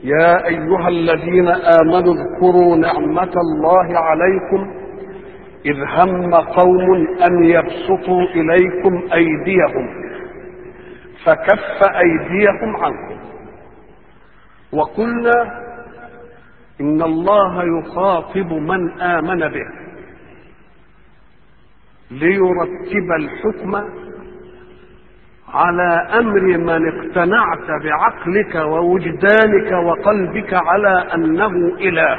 يا أيها الذين آمنوا اذكروا نعمة الله عليكم إذ هم قوم أن يبسطوا إليكم أيديهم فكف أيديهم عنكم وقلنا إن الله يخاطب من آمن به ليرتب الحكم على امر من اقتنعت بعقلك ووجدانك وقلبك على انه اله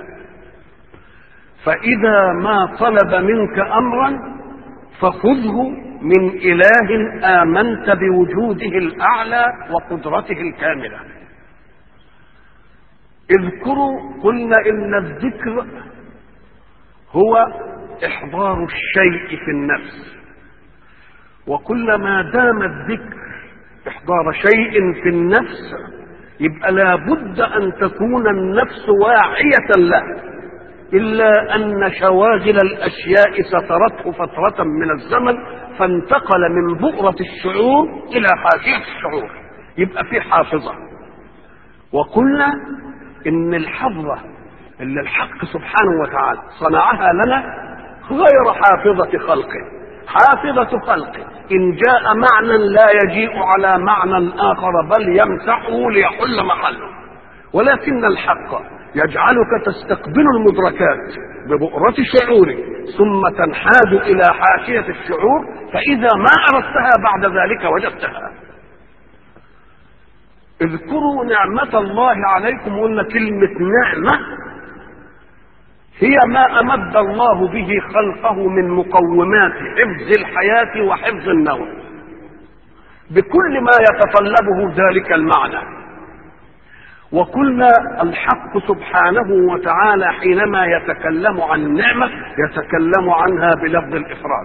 فاذا ما طلب منك امرا فخذه من اله امنت بوجوده الاعلى وقدرته الكامله اذكروا قلنا ان الذكر هو احضار الشيء في النفس وكلما دام الذكر احضار شيء في النفس يبقى لابد ان تكون النفس واعيه له الا ان شواغل الاشياء سترته فتره من الزمن فانتقل من بؤره الشعور الى حاشيه الشعور يبقى في حافظه وقلنا ان الحفظه اللي الحق سبحانه وتعالى صنعها لنا غير حافظه خلقه حافظة خلقه إن جاء معنى لا يجيء على معنى آخر بل يمسحه ليحل محله ولكن الحق يجعلك تستقبل المدركات ببؤرة شعورك ثم تنحاز إلى حاشية الشعور فإذا ما أردتها بعد ذلك وجدتها اذكروا نعمة الله عليكم قلنا كلمة نعمة هي ما امد الله به خلقه من مقومات حفظ الحياه وحفظ النوم بكل ما يتطلبه ذلك المعنى وقلنا الحق سبحانه وتعالى حينما يتكلم عن نعمه يتكلم عنها بلفظ الافراد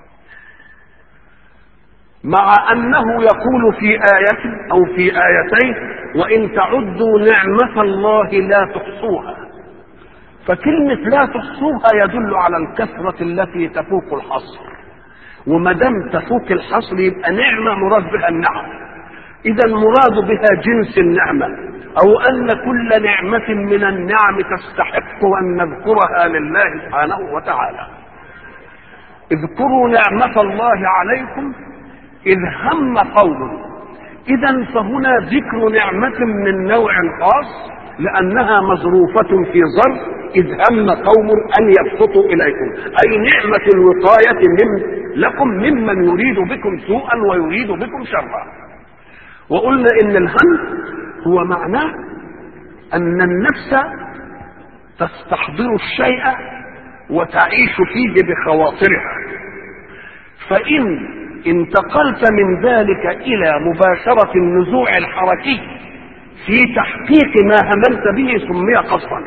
مع انه يقول في ايه او في ايتين وان تعدوا نعمه الله لا تحصوها فكلمة لا تحصوها يدل على الكثرة التي تفوق الحصر وما دام تفوق الحصر يبقى نعمة مراد بها النعم إذا المراد بها جنس النعمة أو أن كل نعمة من النعم تستحق أن نذكرها لله سبحانه وتعالى اذكروا نعمة الله عليكم إذ هم قوم إذا فهنا ذكر نعمة من نوع خاص لأنها مظروفة في ظرف إذ هم قوم أن يبسطوا إليكم أي نعمة الوقاية من لكم ممن يريد بكم سوءا ويريد بكم شرا وقلنا إن الهم هو معناه أن النفس تستحضر الشيء وتعيش فيه بخواطرها فإن انتقلت من ذلك إلى مباشرة النزوع الحركي في تحقيق ما هممت به سمي قصدا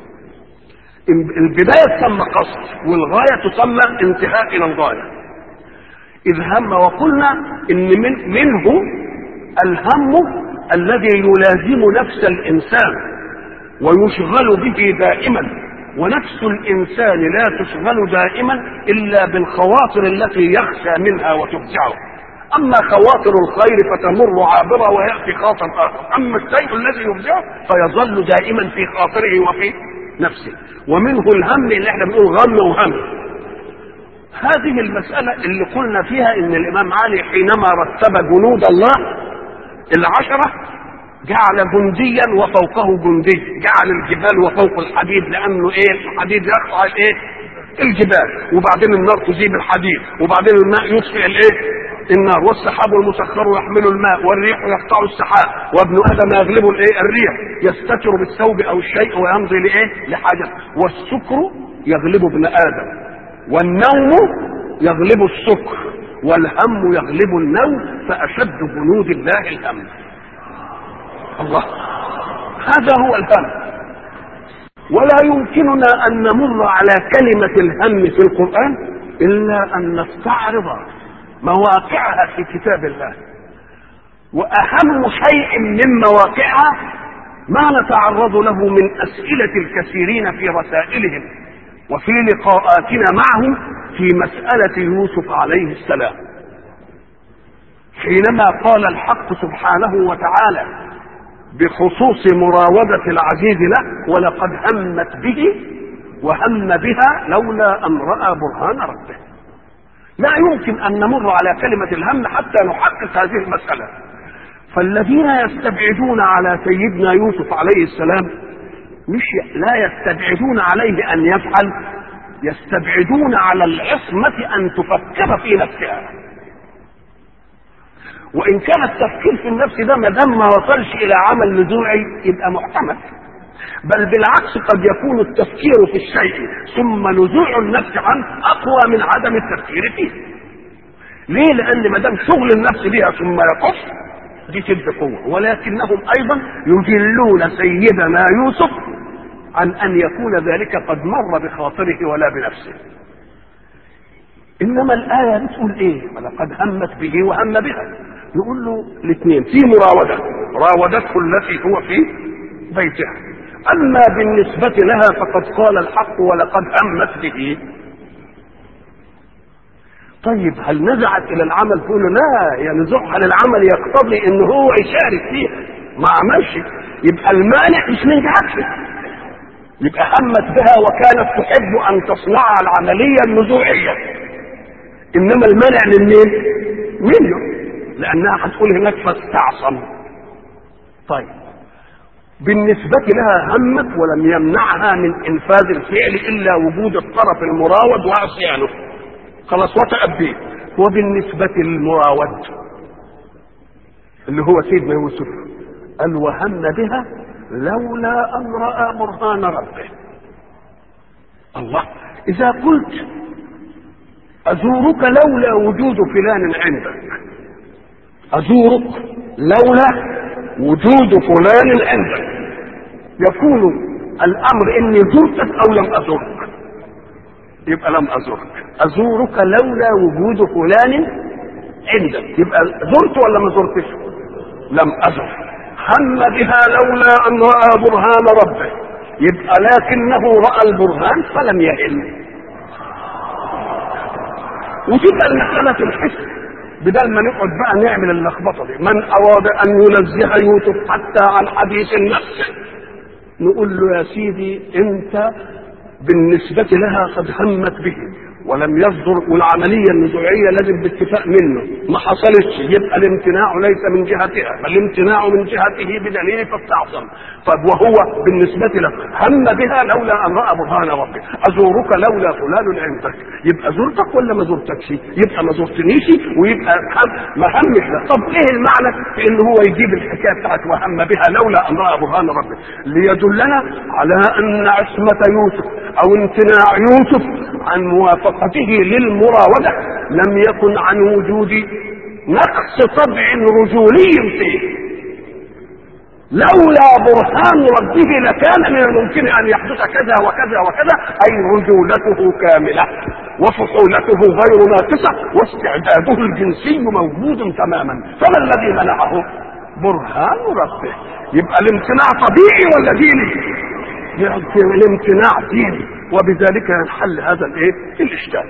البداية تسمى قصد والغاية تسمى انتهاء إلى الغاية إذ هم وقلنا إن من منه الهم الذي يلازم نفس الإنسان ويشغل به دائما ونفس الإنسان لا تشغل دائما إلا بالخواطر التي يخشى منها وتفزعه أما خواطر الخير فتمر عابرة ويأتي خاطر آخر أما الشيء الذي يفزعه فيظل دائما في خاطره وفي نفسه ومنه الهم اللي احنا بنقول غم وهم هذه المسألة اللي قلنا فيها ان الامام علي حينما رتب جنود الله العشرة جعل جنديا وفوقه جندي جعل الجبال وفوق الحديد لانه ايه الحديد يقطع ايه الجبال وبعدين النار تجيب الحديد وبعدين الماء يطفئ الايه النار والسحاب المسخر يحمل الماء والريح يقطع السحاب وابن ادم يغلب الايه الريح يستتر بالثوب او الشيء ويمضي لايه لحاجه والسكر يغلب ابن ادم والنوم يغلب السكر والهم يغلب النوم فاشد جنود الله الهم الله هذا هو الهم ولا يمكننا ان نمر على كلمه الهم في القران الا ان نستعرض مواقعها في كتاب الله واهم شيء من مواقعها ما نتعرض له من اسئله الكثيرين في رسائلهم وفي لقاءاتنا معهم في مساله يوسف عليه السلام حينما قال الحق سبحانه وتعالى بخصوص مراودة العزيز له ولقد همت به وهم بها لولا أن رأى برهان ربه لا يمكن أن نمر على كلمة الهم حتى نحقق هذه المسألة فالذين يستبعدون على سيدنا يوسف عليه السلام مش لا يستبعدون عليه أن يفعل يستبعدون على العصمة أن تفكر في نفسها وإن كان التفكير في النفس ده ما دام ما وصلش إلى عمل نزوعي يبقى محتمل بل بالعكس قد يكون التفكير في الشيء ثم نزوع النفس عنه اقوى من عدم التفكير فيه ليه لان ما دام شغل النفس بها ثم يقف دي تدي قوه ولكنهم ايضا يجلون سيدنا يوسف عن ان يكون ذلك قد مر بخاطره ولا بنفسه انما الايه بتقول ايه ولقد همت به وهم بها نقول له الاثنين في مراوده راودته التي هو في بيتها أما بالنسبة لها فقد قال الحق ولقد همت به طيب هل نزعت إلى العمل تقول له لا يعني نزوعها للعمل يقتضي إن هو يشارك فيها ما عملش يبقى المانع مش من جهتها يبقى همت بها وكانت تحب أن تصنع العملية النزوعية إنما المانع من مين؟ منه لأنها هتقول هناك فاستعصم طيب بالنسبة لها همت ولم يمنعها من إنفاذ الفعل إلا وجود الطرف المراود وعصيانه خلاص وتأبيه وبالنسبة للمراود اللي هو سيدنا يوسف قال وهم بها لولا أن رأى برهان ربه الله إذا قلت أزورك لولا وجود فلان عندك أزورك لولا وجود فلان عندك يكون الامر اني زرتك او لم ازرك يبقى لم ازرك ازورك لولا وجود فلان عندك يبقى زرت ولا ما زرتش لم ازر هم بها لولا ان راى برهان ربه يبقى لكنه راى البرهان فلم يهل وتبقى المساله في الحس بدل ما نقعد بقى نعمل اللخبطه دي من اراد ان ينزه يوسف حتى عن حديث النفس نقول له يا سيدي انت بالنسبة لها قد همت به ولم يصدر والعملية النزوعية لازم باتفاق منه ما حصلتش يبقى الامتناع ليس من جهتها بل الامتناع من جهته بدليل فاستعصم طب وهو بالنسبة له هم بها لولا أن رأى برهان ربه أزورك لولا فلان عندك يبقى زرتك ولا ما زرتكش يبقى ما زرتنيش ويبقى هم ما همش ده طب ايه المعنى في ان هو يجيب الحكاية بتاعت وهم بها لولا أن رأى برهان ربه ليدلنا على أن عصمة يوسف أو امتناع يوسف عن موافقته للمراودة لم يكن عن وجود نقص طبع رجولي فيه لولا برهان ربه لكان من الممكن ان يحدث كذا وكذا وكذا اي رجولته كامله وفحولته غير ناقصه واستعداده الجنسي موجود تماما فما الذي منعه برهان ربه يبقى الامتناع طبيعي ولا ديني الامتناع ديني وبذلك ينحل هذا الايه الاشكال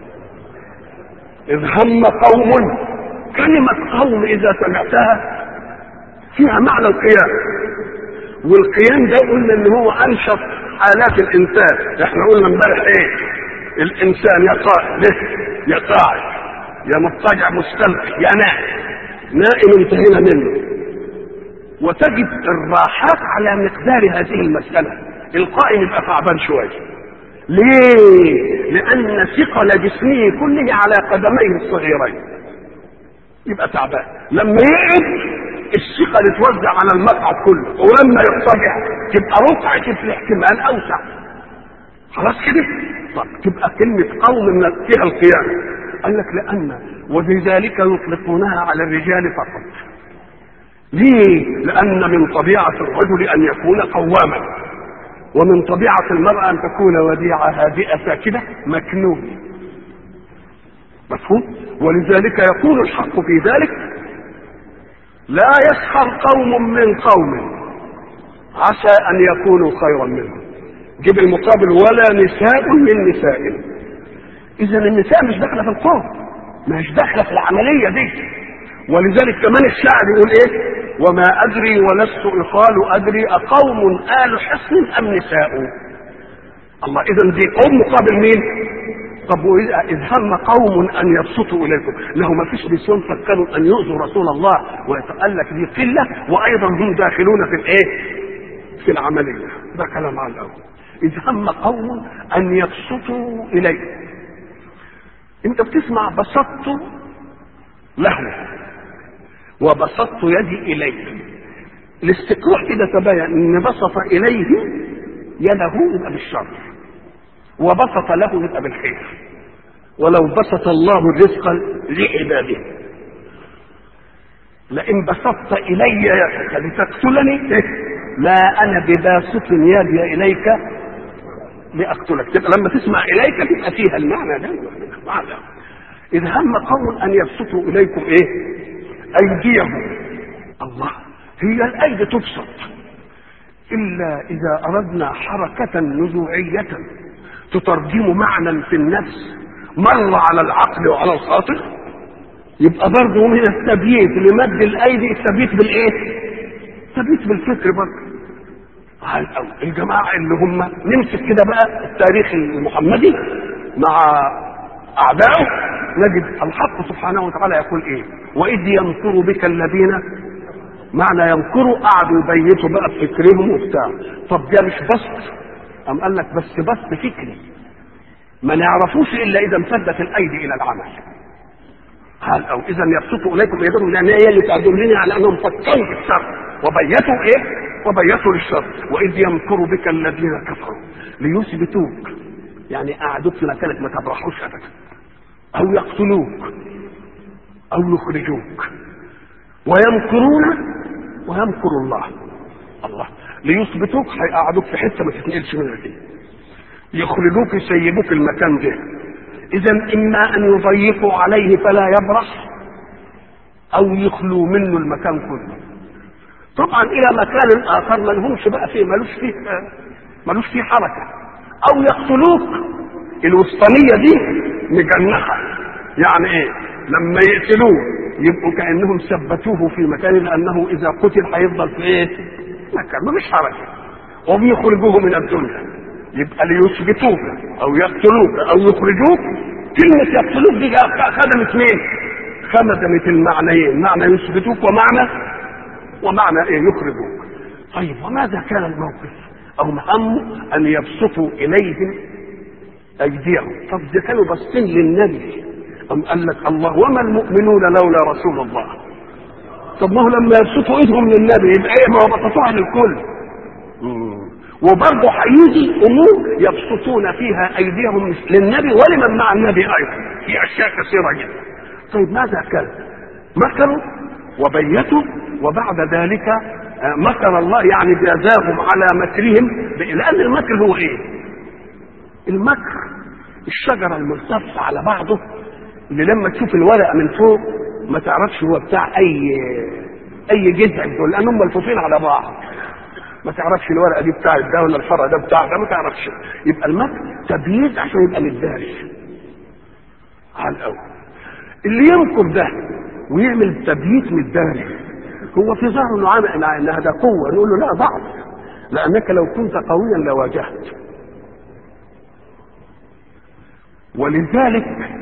اذ هم قوم كلمة قوم اذا سمعتها فيها معنى القيام والقيام ده قلنا ان هو انشط حالات الانسان احنا قلنا امبارح ايه الانسان يا قائم يا قاعد يا مضطجع مستلقي يا نائم نائم انتهينا منه وتجد الراحات على مقدار هذه المسألة القائم يبقى تعبان شوية ليه؟ لأن ثقل جسمه كله على قدميه الصغيرين يبقى تعبان لما يقعد الثقل توزع على المقعد كله ولما يضطجع تبقى رقعة الاحتمال أوسع خلاص كده؟ طب تبقى كلمة قوم من فيها القيام قال لك لأن وبذلك يطلقونها على الرجال فقط ليه؟ لأن من طبيعة الرجل أن يكون قواما ومن طبيعة المرأة أن تكون وديعة هادئة ساكنة مكنونة مفهوم؟ ولذلك يقول الحق في ذلك لا يسخر قوم من قوم عسى أن يكونوا خيرا منهم جيب المقابل ولا نساء من نساء إذا النساء مش داخلة في القوم مش داخلة في العملية دي ولذلك كمان الشاعر يقول إيه وما ادري ولست اقال ادري اقوم ال حصن ام نساء الله اذا دي قوم مقابل مين طب واذا إذ هم قوم ان يبسطوا اليكم له ما فيش نسوان فكروا ان يؤذوا رسول الله ويتقال لك دي قله وايضا هم داخلون في الايه في العمليه ده كلام على الاول إذ هم قوم أن يبسطوا إليك أنت بتسمع بسطت له وبسطت يدي إليك الاستقراء كده تبين أن بسط إليه يده يبقى بالشر وبسط له يبقى بالخير ولو بسط الله الرزق لعباده لئن بسطت إلي يدك لتقتلني لا أنا بباسط يدي إليك لاقتلك تبقى لما تسمع اليك تبقى فيها المعنى ده معنى اذ هم قوم ان يبسطوا اليكم ايه ايديهم الله هي الايدي تبسط الا اذا اردنا حركه نزوعيه تترجم معنى في النفس مر على العقل وعلى الخاطر يبقى برضه من التبييت لمد الايدي التبييت بالايه؟ التبييت بالفكر برضه على الأول الجماعة اللي هم نمسك كده بقى التاريخ المحمدي مع أعدائه نجد الحق سبحانه وتعالى يقول إيه وإذ يمكر بك الذين معنى يمكروا قعدوا يبيتوا بقى بفكرهم وبتاع طب ده مش بسط أم قال لك بس بسط فكري ما نعرفوش إلا إذا امتدت الأيدي إلى العمل قال أو إذا يبسطوا إليكم يدهم لأن هي اللي تدلني على أنهم فكروا في الشر وبيتوا إيه وبيتوا للشر واذ يمكر بك الذين كفروا ليثبتوك يعني قعدوك في مكانك ما تبرحوش ابدا او يقتلوك او يخرجوك ويمكرون ويمكر الله الله ليثبتوك هيقعدوك في حته ما تتنقلش منها دي يخرجوك يسيبوك المكان ده اذا اما ان يضيقوا عليه فلا يبرح او يخلوا منه المكان كله طبعا الى مكان اخر ما لهمش بقى فيه ملوش فيه ملوش فيه حركه او يقتلوك الوسطانيه دي مجنحه يعني ايه لما يقتلوه يبقوا كانهم ثبتوه في مكان لانه اذا قتل هيفضل في ايه مكان مفيش حركه وبيخرجوه من الدنيا يبقى ليثبتوك او يقتلوك او يخرجوك كلمه يقتلوك دي خدمت مين خدمت المعنيين معنى يثبتوك ومعنى ومعنى ايه يخرجوك طيب وماذا كان الموقف او هم ان يبسطوا اليهم ايديهم طب ده كانوا باصين للنبي ام قال لك الله وما المؤمنون لولا رسول الله طب ما هو لما يبسطوا ايدهم للنبي يبقى ايه ما هو بسطوها للكل وبرضه هيجي امور يبسطون فيها ايديهم للنبي ولمن مع النبي ايضا في اشياء كثيره جدا طيب ماذا كان مكروا وبيتوا وبعد ذلك مكر الله يعني جازاهم على مكرهم لان المكر هو ايه المكر الشجره الملتفه على بعضه اللي لما تشوف الورقه من فوق ما تعرفش هو بتاع اي اي جذع دول لانهم ملفوفين على بعض ما تعرفش الورقه دي بتاعت ده ولا الفرع ده بتاع ده ما تعرفش يبقى المكر تبييت عشان يبقى متداري على الاول اللي ينكر ده ويعمل تبييت متداري هو في ظهره انه عامل انها ده قوه نقول له لا ضعف لانك لو كنت قويا لواجهت ولذلك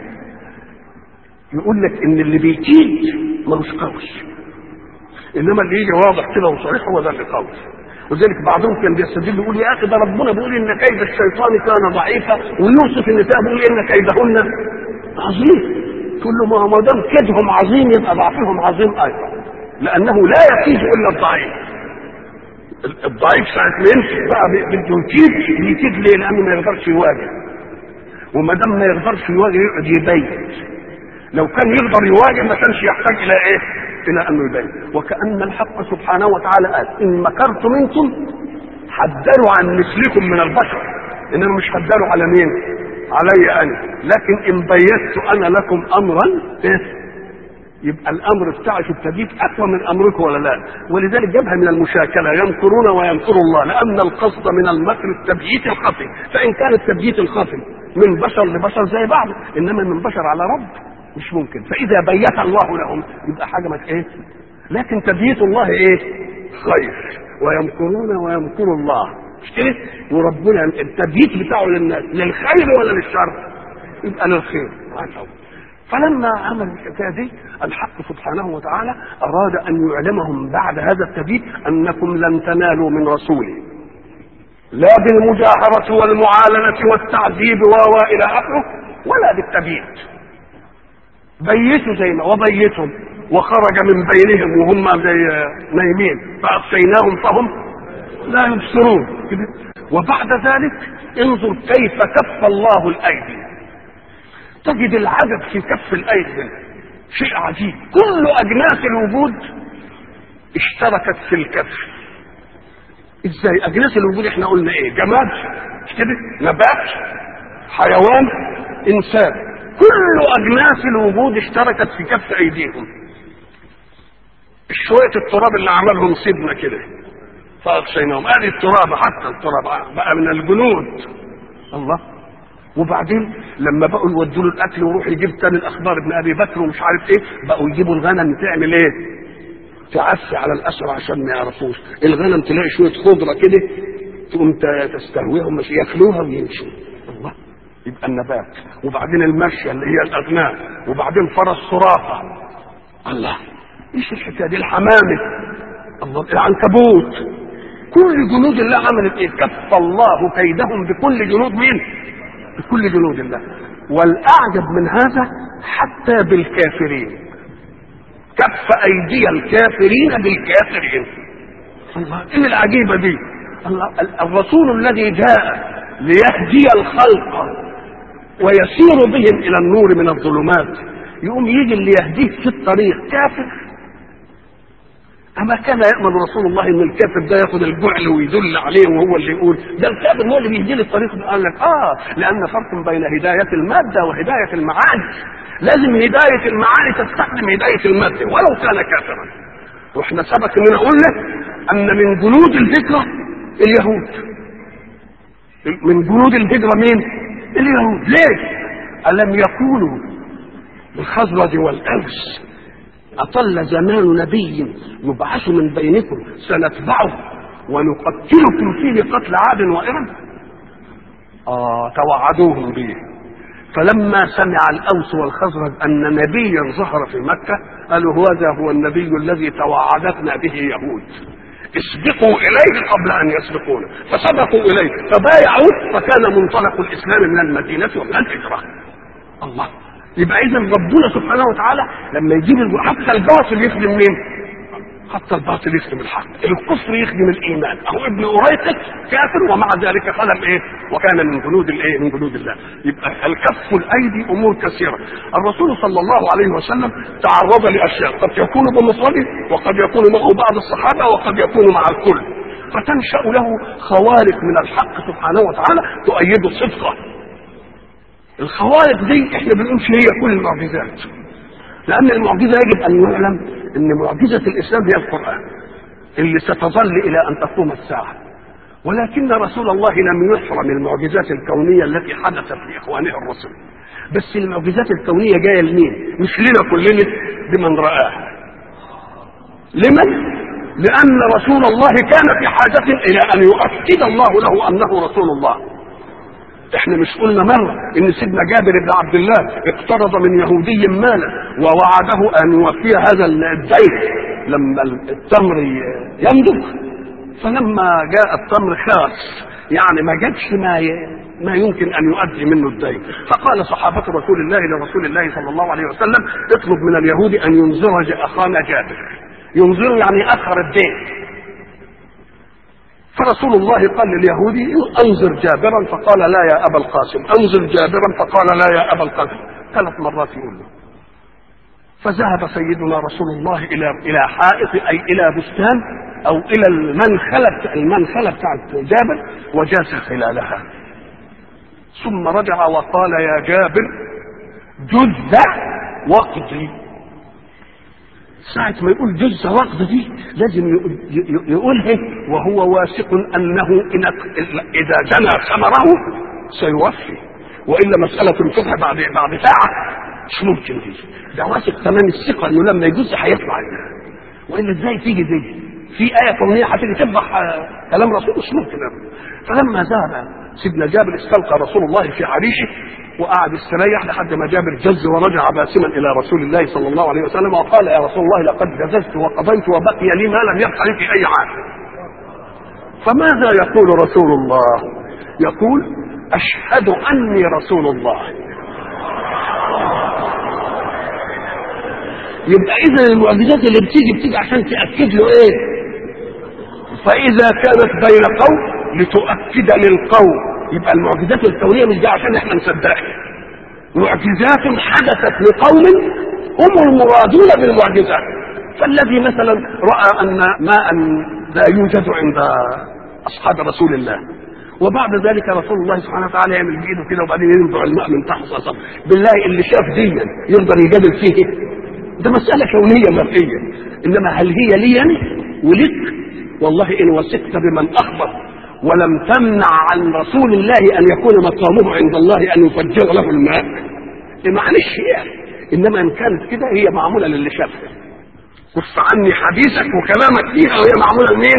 يقول لك ان اللي بيكيد ملوش قوي انما اللي يجي واضح كده وصريح هو ده اللي قوي وذلك بعضهم كان بيستدل يقول يا اخي ده ربنا بيقول ان كيد الشيطان كان ضعيفا ويوصف النساء بيقول ان كيدهن عظيم تقول له ما هو ما دام كيدهم عظيم يبقى ضعفهم عظيم ايضا لانه لا يكيد الا الضعيف الضعيف ساعة ما يمسك بقى بده يكيد بيكيد ليه؟ لأنه ما يقدرش يواجه وما دام ما يقدرش يواجه يقعد يبين لو كان يقدر يواجه ما كانش يحتاج إلى إيه؟ إلى أنه يبين وكأن الحق سبحانه وتعالى قال إن مكرت منكم حذروا عن مثلكم من البشر إنما مش حذروا على مين؟ علي أنا لكن إن بيت أنا لكم أمرا إيه؟ يبقى الامر بتاعي في التبييت اقوى من امركم ولا لا ولذلك جابها من المشاكله يمكرون ويمكر الله لان القصد من المكر التبييت الخفي فان كان التبييت الخفي من بشر لبشر زي بعض انما من بشر على رب مش ممكن فاذا بيت الله لهم يبقى حاجه ما ايه لكن تبييت الله ايه خير ويمكرون ويمكر الله مش كده وربنا التبييت بتاعه للناس للخير ولا للشر يبقى للخير فلما عمل الحكايه دي الحق سبحانه وتعالى اراد ان يعلمهم بعد هذا التبييت انكم لن تنالوا من رسوله لا بالمجاهرة والمعالنة والتعذيب و إلى آخره ولا بالتبييت بيتوا زي ما وبيتهم وخرج من بينهم وهم زي نايمين فأغشيناهم فهم لا يبصرون كده وبعد ذلك انظر كيف كف الله الأيدي تجد العجب في كف الأيدي شيء عجيب كل أجناس الوجود اشتركت في الكف ازاي اجناس الوجود احنا قلنا ايه جماد مش كده نبات حيوان انسان كل اجناس الوجود اشتركت في كف ايديهم شويه التراب اللي عملهم سيدنا كده فاغشيناهم ادي التراب حتى التراب بقى من الجنود الله وبعدين لما بقوا يودوا له الاكل ويروح يجيب تاني الاخبار ابن ابي بكر ومش عارف ايه بقوا يجيبوا الغنم تعمل ايه تعفي على الاسرى عشان ما يعرفوش الغنم تلاقي شويه خضره كده تقوم تستهويهم مش ياكلوها ويمشوا الله يبقى النبات وبعدين المشيه اللي هي الاغنام وبعدين فرس صرافه الله ايش الحكايه دي الحمامه الله العنكبوت كل جنود الله عملت ايه كف الله كيدهم بكل جنود مين بكل جنود الله والاعجب من هذا حتى بالكافرين كف ايدي الكافرين بالكافرين الله ايه العجيبه دي الله الرسول الذي جاء ليهدي الخلق ويسير بهم الى النور من الظلمات يقوم يجي اللي يهديه في الطريق كافر أما كان يأمل رسول الله إن الكافر ده ياخد الجعل ويدل عليه وهو اللي يقول ده الكافر هو اللي بيهدي الطريق قال لك آه لأن فرق بين هداية المادة وهداية المعاني لازم هداية المعاني تستخدم هداية المادة ولو كان كافرا واحنا سبق اننا قلنا ان من جنود الهجرة اليهود من جنود الهجرة مين اليهود ليه ألم يكونوا الخزرج والأوس أطل زمان نبي يبعث من بينكم سنتبعه ونقتلكم فيه قتل عاد وإرم آه توعدوهم به فلما سمع الأوس والخزرج أن نبيا ظهر في مكة قالوا هذا هو النبي الذي توعدتنا به يهود اسبقوا إليه قبل أن يسبقونا فسبقوا إليه فبايعوا فكان منطلق الإسلام من المدينة ومن الهجرة الله يبقى إذا ربنا سبحانه وتعالى لما يجيب حتى الباطل يخدم مين؟ حتى الباطل يخدم الحق الكفر يخدم الايمان اهو ابن قريتك كافر ومع ذلك خدم ايه وكان من جنود الايه من جنود الله يبقى الكف الايدي امور كثيره الرسول صلى الله عليه وسلم تعرض لاشياء قد يكون بمفرده وقد يكون معه بعض الصحابه وقد يكون مع الكل فتنشا له خوارق من الحق سبحانه وتعالى تؤيد صدقه الخوارق دي احنا بنقول هي كل المعجزات لان المعجزه يجب ان يعلم ان معجزه الاسلام هي القران اللي ستظل الى ان تقوم الساعه ولكن رسول الله لم يحرم المعجزات الكونيه التي حدثت لاخوانه الرسل بس المعجزات الكونيه جايه لمين مش لنا كلنا لمن راها لمن لان رسول الله كان في حاجه الى ان يؤكد الله له انه رسول الله احنا مش قلنا مرة ان سيدنا جابر بن عبد الله اقترض من يهودي مالا ووعده ان يوفي هذا الدين لما التمر ينضج فلما جاء التمر خاص يعني ما جابش ما ما يمكن ان يؤدي منه الدين فقال صحابة رسول الله لرسول الله صلى الله عليه وسلم اطلب من اليهود ان ينظر اخانا جابر ينظر يعني اخر الدين فرسول الله قال لليهودي انظر جابرا فقال لا يا ابا القاسم انظر جابرا فقال لا يا ابا القاسم ثلاث مرات يقول له فذهب سيدنا رسول الله الى الى حائط اي الى بستان او الى المنخله المنخله بتاعت جابر وجاس خلالها ثم رجع وقال يا جابر جز وقضي ساعة ما يقول جز وقت دي لازم يقولها وهو واثق انه إن اذا جنى ثمره سيوفي والا مسألة تنفتح بعد بعد ساعة مش ممكن دي ده واثق تمام الثقة انه لما يجوز هيطلع والا ازاي تيجي دي في ايه كونيه هتيجي تفضح آه، كلام رسول مش ممكن أبدا. فلما ذهب سيدنا جابر استلقى رسول الله في عريشه وقعد يستريح لحد ما جابر جز ورجع باسما الى رسول الله صلى الله عليه وسلم وقال يا رسول الله لقد جززت وقضيت وبقي لي ما لم يبق لي في اي عام فماذا يقول رسول الله يقول اشهد اني رسول الله يبقى اذا المعجزات اللي بتيجي بتيجي عشان تاكد له ايه فاذا كانت بين قوم لتؤكد للقوم يبقى المعجزات الكونيه مش دي عشان احنا نصدقها معجزات حدثت لقوم هم المرادون بالمعجزات فالذي مثلا راى ان ماء لا يوجد عند اصحاب رسول الله وبعد ذلك رسول الله سبحانه وتعالى يعمل بايده كده وبعدين ينزع الماء من تحت صلصه بالله اللي شاف دي يقدر يجادل فيه ده مسألة كونية مرئية إنما هل هي لي أنا ولك والله إن وثقت بمن أخبر ولم تمنع عن رسول الله أن يكون مقامه عند الله أن يفجر له الماء إيه معلش يعني إنما إن كانت كده هي معمولة للي شافها كف عني حديثك وكلامك فيها وهي معمولة لمين؟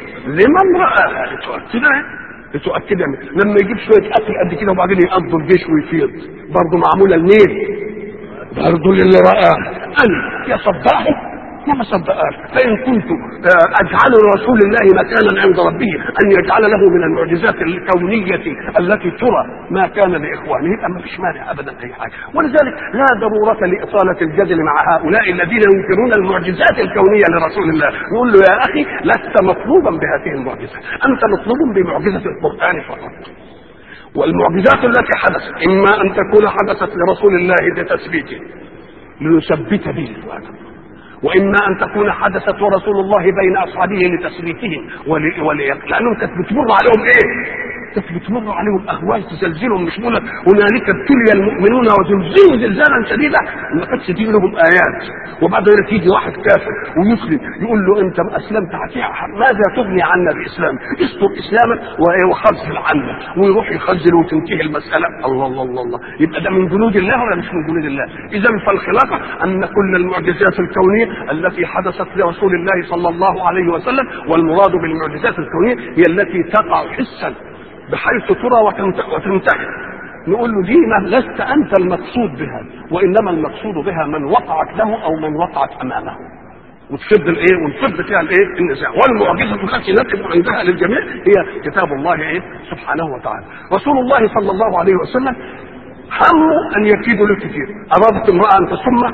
لمن رآها لتؤكدها لتؤكدها لما يجيب شوية أكل قد كده وبعدين يقضوا الجيش ويفيض برضه معمولة لمين؟ برضه للي رآه أنا يا صدقه يا ما صدقاش فإن كنت أجعل لرسول الله مكانا عند ربه أن يجعل له من المعجزات الكونية التي ترى ما كان لإخوانه يبقى ما فيش مانع أبدا أي حاجة ولذلك لا ضرورة لإطالة الجدل مع هؤلاء الذين ينكرون المعجزات الكونية لرسول الله نقول له يا أخي لست مطلوبا بهذه المعجزة أنت مطلوب بمعجزة القرآن فقط والمعجزات التي حدثت إما أن تكون حدثت لرسول الله لتثبيته لنثبت به الفؤاد واما ان تكون حدثت ورسول الله بين اصحابه لتثبيتهم ول... ول... لانهم كانت بتمر عليهم ايه؟ كانت بتمر عليهم اهوال تزلزلهم مش مولى هنالك ابتلي المؤمنون وزلزلوا زلزالا شديدا ما كانتش تيجي لهم ايات وبعد ذلك يجي واحد كافر ويسلم يقول له انت اسلمت ماذا تغني عنا باسلام؟ استر اسلامك وخزل عنا ويروح يخزل وتنتهي المساله الله الله الله الله يبقى ده من جنود الله ولا مش من جنود الله؟ اذا فالخلافه ان كل المعجزات الكونيه التي حدثت لرسول الله صلى الله عليه وسلم والمراد بالمعجزات الكونيه هي التي تقع حسا بحيث ترى وتنتهي نقول له دي لست انت المقصود بها وانما المقصود بها من وقعت له او من وقعت امامه وتسد الايه ونسد فيها الايه النزاع والمعجزه التي نقف عندها للجميع هي كتاب الله ايه سبحانه وتعالى رسول الله صلى الله عليه وسلم همه ان يكيد له كثير ارادت امراه ان تصم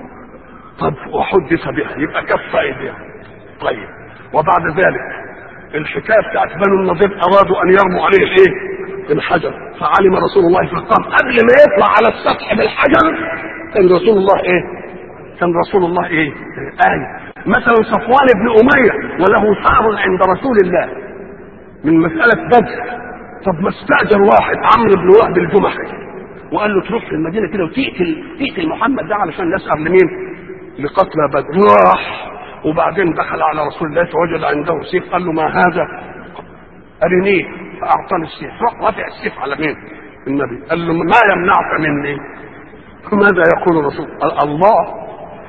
طب وحدث بها يبقى كف ايديها طيب وبعد ذلك الحكايه بتاعت بنو النضير ارادوا ان يرموا عليه الايه؟ الحجر فعلم رسول الله فقام قبل ما يطلع على السطح بالحجر كان رسول الله ايه؟ كان رسول الله ايه؟ آية مثلا صفوان بن أمية وله ثار عند رسول الله من مسألة بدر طب ما استأجر واحد عمرو بن وهب الجمحي وقال له تروح المدينة كده وتقتل تقتل محمد ده علشان يسأل لمين؟ لقتلى بدر راح وبعدين دخل على رسول الله فوجد عنده سيف قال له ما هذا أرنيه فأعطاني السيف راح رافع السيف على مين النبي قال له ما يمنعك مني ماذا يقول الرسول قال الله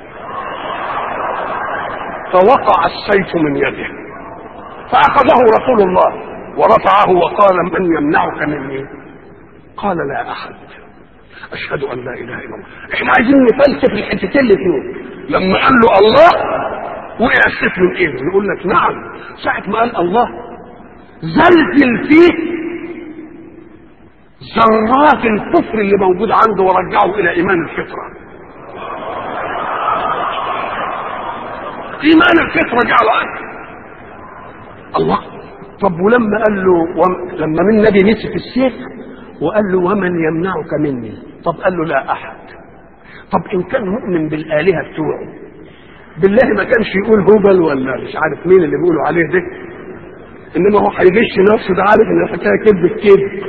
فوقع السيف من يده فأخذه رسول الله ورفعه وقال من يمنعك مني قال لا أحد أشهد أن لا إله إلا الله إحنا عايزين نفلسف الحتتين الاثنين لما قال له الله وقع السيف من ايده يقول لك نعم ساعة ما قال الله زلزل فيه ذرات الكفر اللي موجود عنده ورجعه الى ايمان الفطره ايمان الفطره جعله عنه الله طب ولما قال له وم... لما من النبي مسك السيف وقال له ومن يمنعك مني طب قال له لا احد طب ان كان مؤمن بالالهه بتوعه بالله ما كانش يقول هبل ولا مش عارف مين اللي بيقولوا عليه ده انما هو هيغش نفسه ده عارف ان الحكايه كذب كذب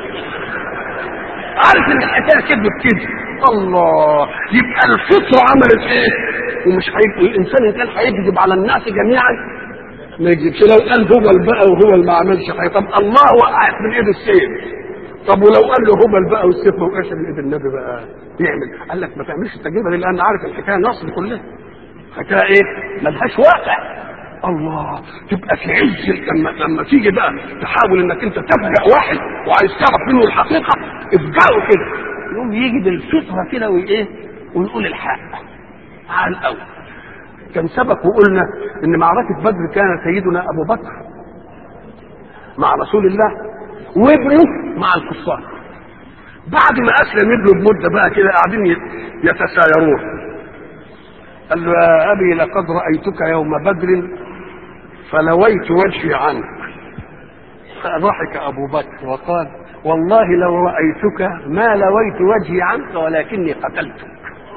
عارف ان الحكايه كذب كذب الله يبقى الفطره عملت ايه ومش هيبقى الانسان ان كان هيكذب على الناس جميعا ما يكذبش لو قال هبل بقى وهو ما عملش حاجه طب الله وقعت من ايد السيف طب ولو قال له هبل بقى والسيف ما وقعش من ايد النبي بقى يعمل قال لك ما تعملش التجربه دي لان عارف الحكايه نصب كلها حكايه ايه ملهاش واقع الله تبقى في عز لما لما تيجي بقى تحاول انك انت تفجأ واحد وعايز تعرف منه الحقيقه افجأه كده يقوم يجي بالفطره كده وايه ونقول الحق على الاول كان سبق وقلنا ان معركه بدر كان سيدنا ابو بكر مع رسول الله وابنه مع الكفار بعد ما اسلم ابنه بمده بقى كده قاعدين يتسايرون قال له يا ابي لقد رايتك يوم بدر فلويت وجهي عنك فضحك ابو بكر وقال والله لو رايتك ما لويت وجهي عنك ولكني قتلتك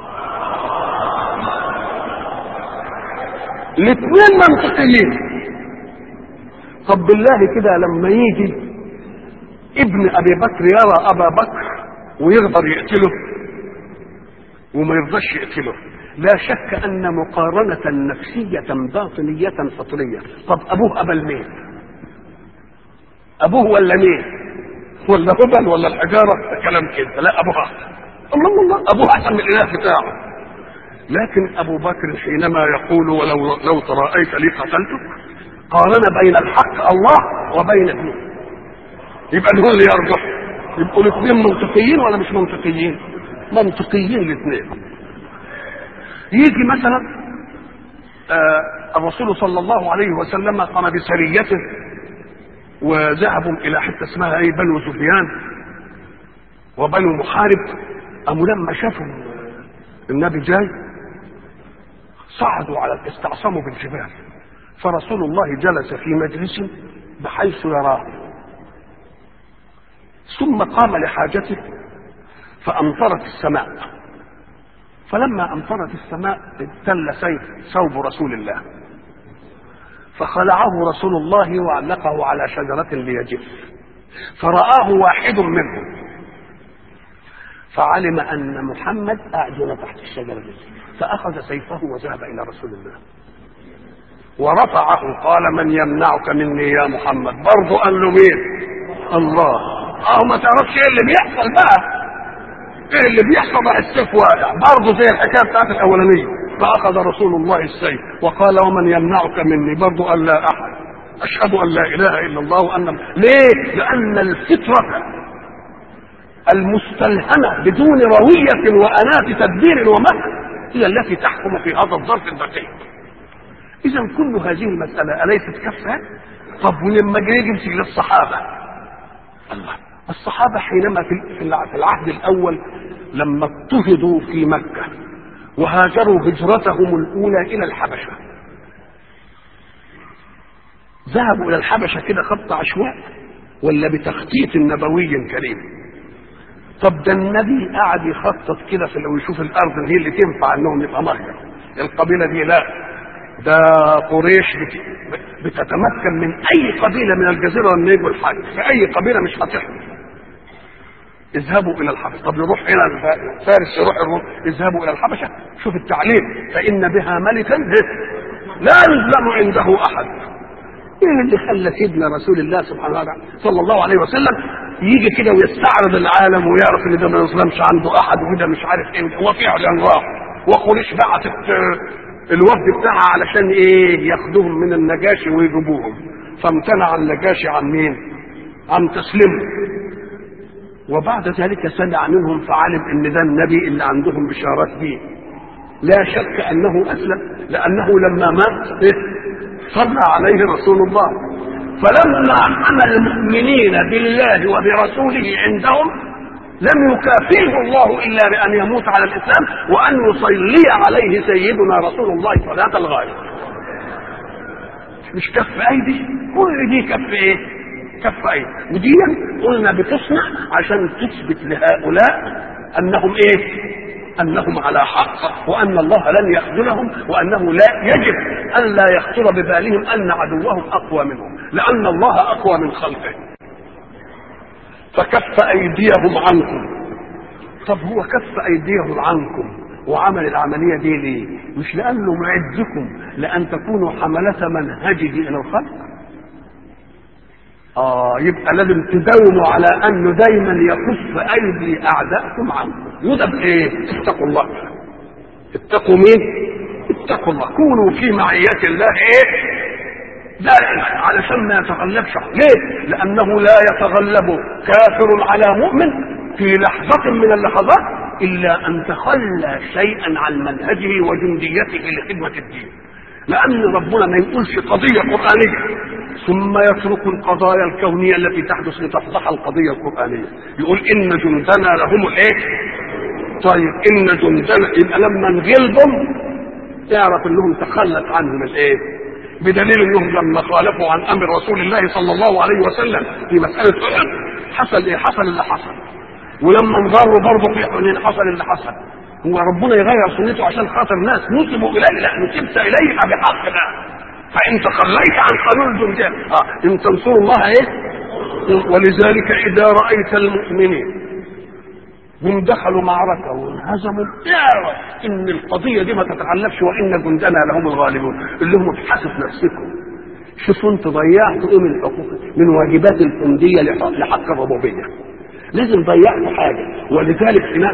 الاثنين منطقيين طب بالله كده لما يجي ابن ابي بكر يرى ابا بكر ويقدر يقتله وما يرضاش يقتله لا شك ان مقارنه نفسيه باطنيه فطريه طب ابوه ابا المين ابوه ولا مين ولا هبل ولا الحجاره ده كلام كده لا ابوه احسن الله الله ابوه احسن من الاله بتاعه لكن ابو بكر حينما يقول ولو لو تراءيت لي قتلتك قارن بين الحق الله وبين ابنه يبقى دول اللي يرجح يبقوا الاثنين منطقيين ولا مش منطقيين منطقيين الاثنين يجي مثلا آه الرسول صلى الله عليه وسلم قام بسريته وذهبوا الى حته اسمها ايه بنو سفيان وبنو محارب قاموا لما شافوا النبي جاي صعدوا على استعصموا بالجبال فرسول الله جلس في مجلس بحيث يراه ثم قام لحاجته فامطرت السماء فلما امطرت السماء ابتل سيف ثوب رسول الله فخلعه رسول الله وعلقه على شجرة ليجف فرآه واحد منهم فعلم أن محمد قاعد تحت الشجرة دي فأخذ سيفه وذهب إلى رسول الله ورفعه قال من يمنعك مني يا محمد برضه قال له مين الله اه ما تعرفش ايه اللي بيحصل بقى ايه اللي بيحصل بقى السيف واقع برضه زي الحكايه بتاعت الاولانيه فاخذ رسول الله السيف وقال ومن يمنعك مني برضه قال لا احد اشهد ان لا اله الا الله وان ليه لان الفطره المستلهمه بدون رويه واناه تدبير ومكر هي التي تحكم في هذا الظرف الدقيق اذا كل هذه المساله اليست كفه طب ولما جه يمسك للصحابه الله الصحابه حينما في في العهد الاول لما اضطهدوا في مكه وهاجروا هجرتهم الاولى الى الحبشه ذهبوا الى الحبشه كده خط عشواء ولا بتخطيط نبوي كريم طب ده النبي قعد يخطط كده في لو يشوف الارض هي اللي تنفع انهم يبقى مهجر القبيله دي لا ده قريش بت... بتتمكن من اي قبيله من الجزيره لما يجوا الحج في اي قبيله مش هتحمل اذهبوا الى الحبشه طب يروح هنا فارس يروح الروم اذهبوا الى الحبشه شوف التعليم فان بها ملكا لا يظلم عنده احد ايه اللي خلى سيدنا رسول الله سبحانه وتعالى صلى الله عليه وسلم يجي كده ويستعرض العالم ويعرف ان ده ما يظلمش عنده احد وده مش عارف ايه وفعلا راح وقريش بعتت الوفد بتاعها علشان ايه ياخدوهم من النجاشي ويجيبوهم فامتنع النجاشي عن مين عن تسليمه وبعد ذلك سمع منهم فعلم ان ده النبي اللي عندهم بشارات به لا شك انه اسلم لانه لما مات إيه؟ صلى عليه رسول الله فلما حمى المؤمنين بالله وبرسوله عندهم لم يكافئه الله الا بان يموت على الاسلام وان يصلي عليه سيدنا رسول الله صلاه الغايه مش كف ايدي كل دي كف ايه كف ايدي ودي قلنا بتصنع عشان تثبت لهؤلاء انهم ايه انهم على حق وان الله لن يخذلهم وانه لا يجب ان لا يخطر ببالهم ان عدوهم اقوى منهم لان الله اقوى من خلقه فكف ايديهم عنكم طب هو كف ايديهم عنكم وعمل العمليه دي ليه مش لانه معدكم لان تكونوا حمله منهجه الى الخلق اه يبقى لازم تداوموا على انه دايما يكف ايدي اعدائكم عنكم يبقى بايه اتقوا الله اتقوا مين اتقوا الله كونوا في معية الله ايه دائما علشان ما يتغلبش ليه لانه لا يتغلب كافر على مؤمن في لحظة من اللحظات الا ان تخلى شيئا عن منهجه وجنديته لخدمة الدين لان ربنا ما يقولش قضية قرآنية ثم يترك القضايا الكونية التي تحدث لتفضح القضية القرآنية يقول ان جندنا لهم الايه طيب ان جندنا يبقى لما نغلبهم تعرف انهم تخلت عنهم الايه بدليل انهم لما خالفوا عن امر رسول الله صلى الله عليه وسلم في مساله احد حصل ايه؟ حصل اللي حصل. ولما انضروا برضه في حنين حصل اللي حصل. هو ربنا يغير سنته عشان خاطر ناس نسبوا اليه لا نسبت اليها بحق لا. فان تخليت عن قانون الجنديه اه ان تنصروا الله ايه؟ ولذلك اذا رايت المؤمنين هم دخلوا معركة وانهزموا اعرف ان القضية دي ما تتعلقش وان جندنا لهم الغالبون اللي هم ابحثوا في نفسكم شوفوا انتوا ضيعتوا ايه من حقوق من واجبات الجندية لحق الربوبية لازم ضيعتوا حاجة ولذلك هناك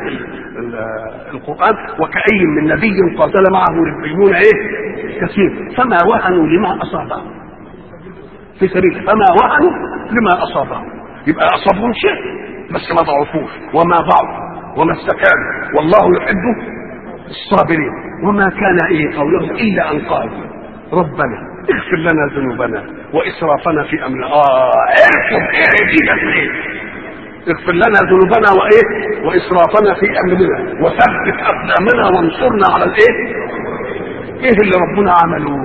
القرآن وكأي من نبي قاتل معه ربيون ايه كثير فما وهنوا لما أصابهم في سبيل فما وهنوا لما أصابهم يبقى أصابهم شيء بس ما ضعفوش وما ضعفوا وما استكانوا والله يحب الصابرين وما كان ايه قولهم الا ان قالوا ربنا اغفر لنا ذنوبنا واسرافنا في امرنا اه عرفوا ايه دي ايه اغفر لنا ذنوبنا وايه واسرافنا في امرنا وثبت اقدامنا وانصرنا على الايه ايه اللي ربنا عمله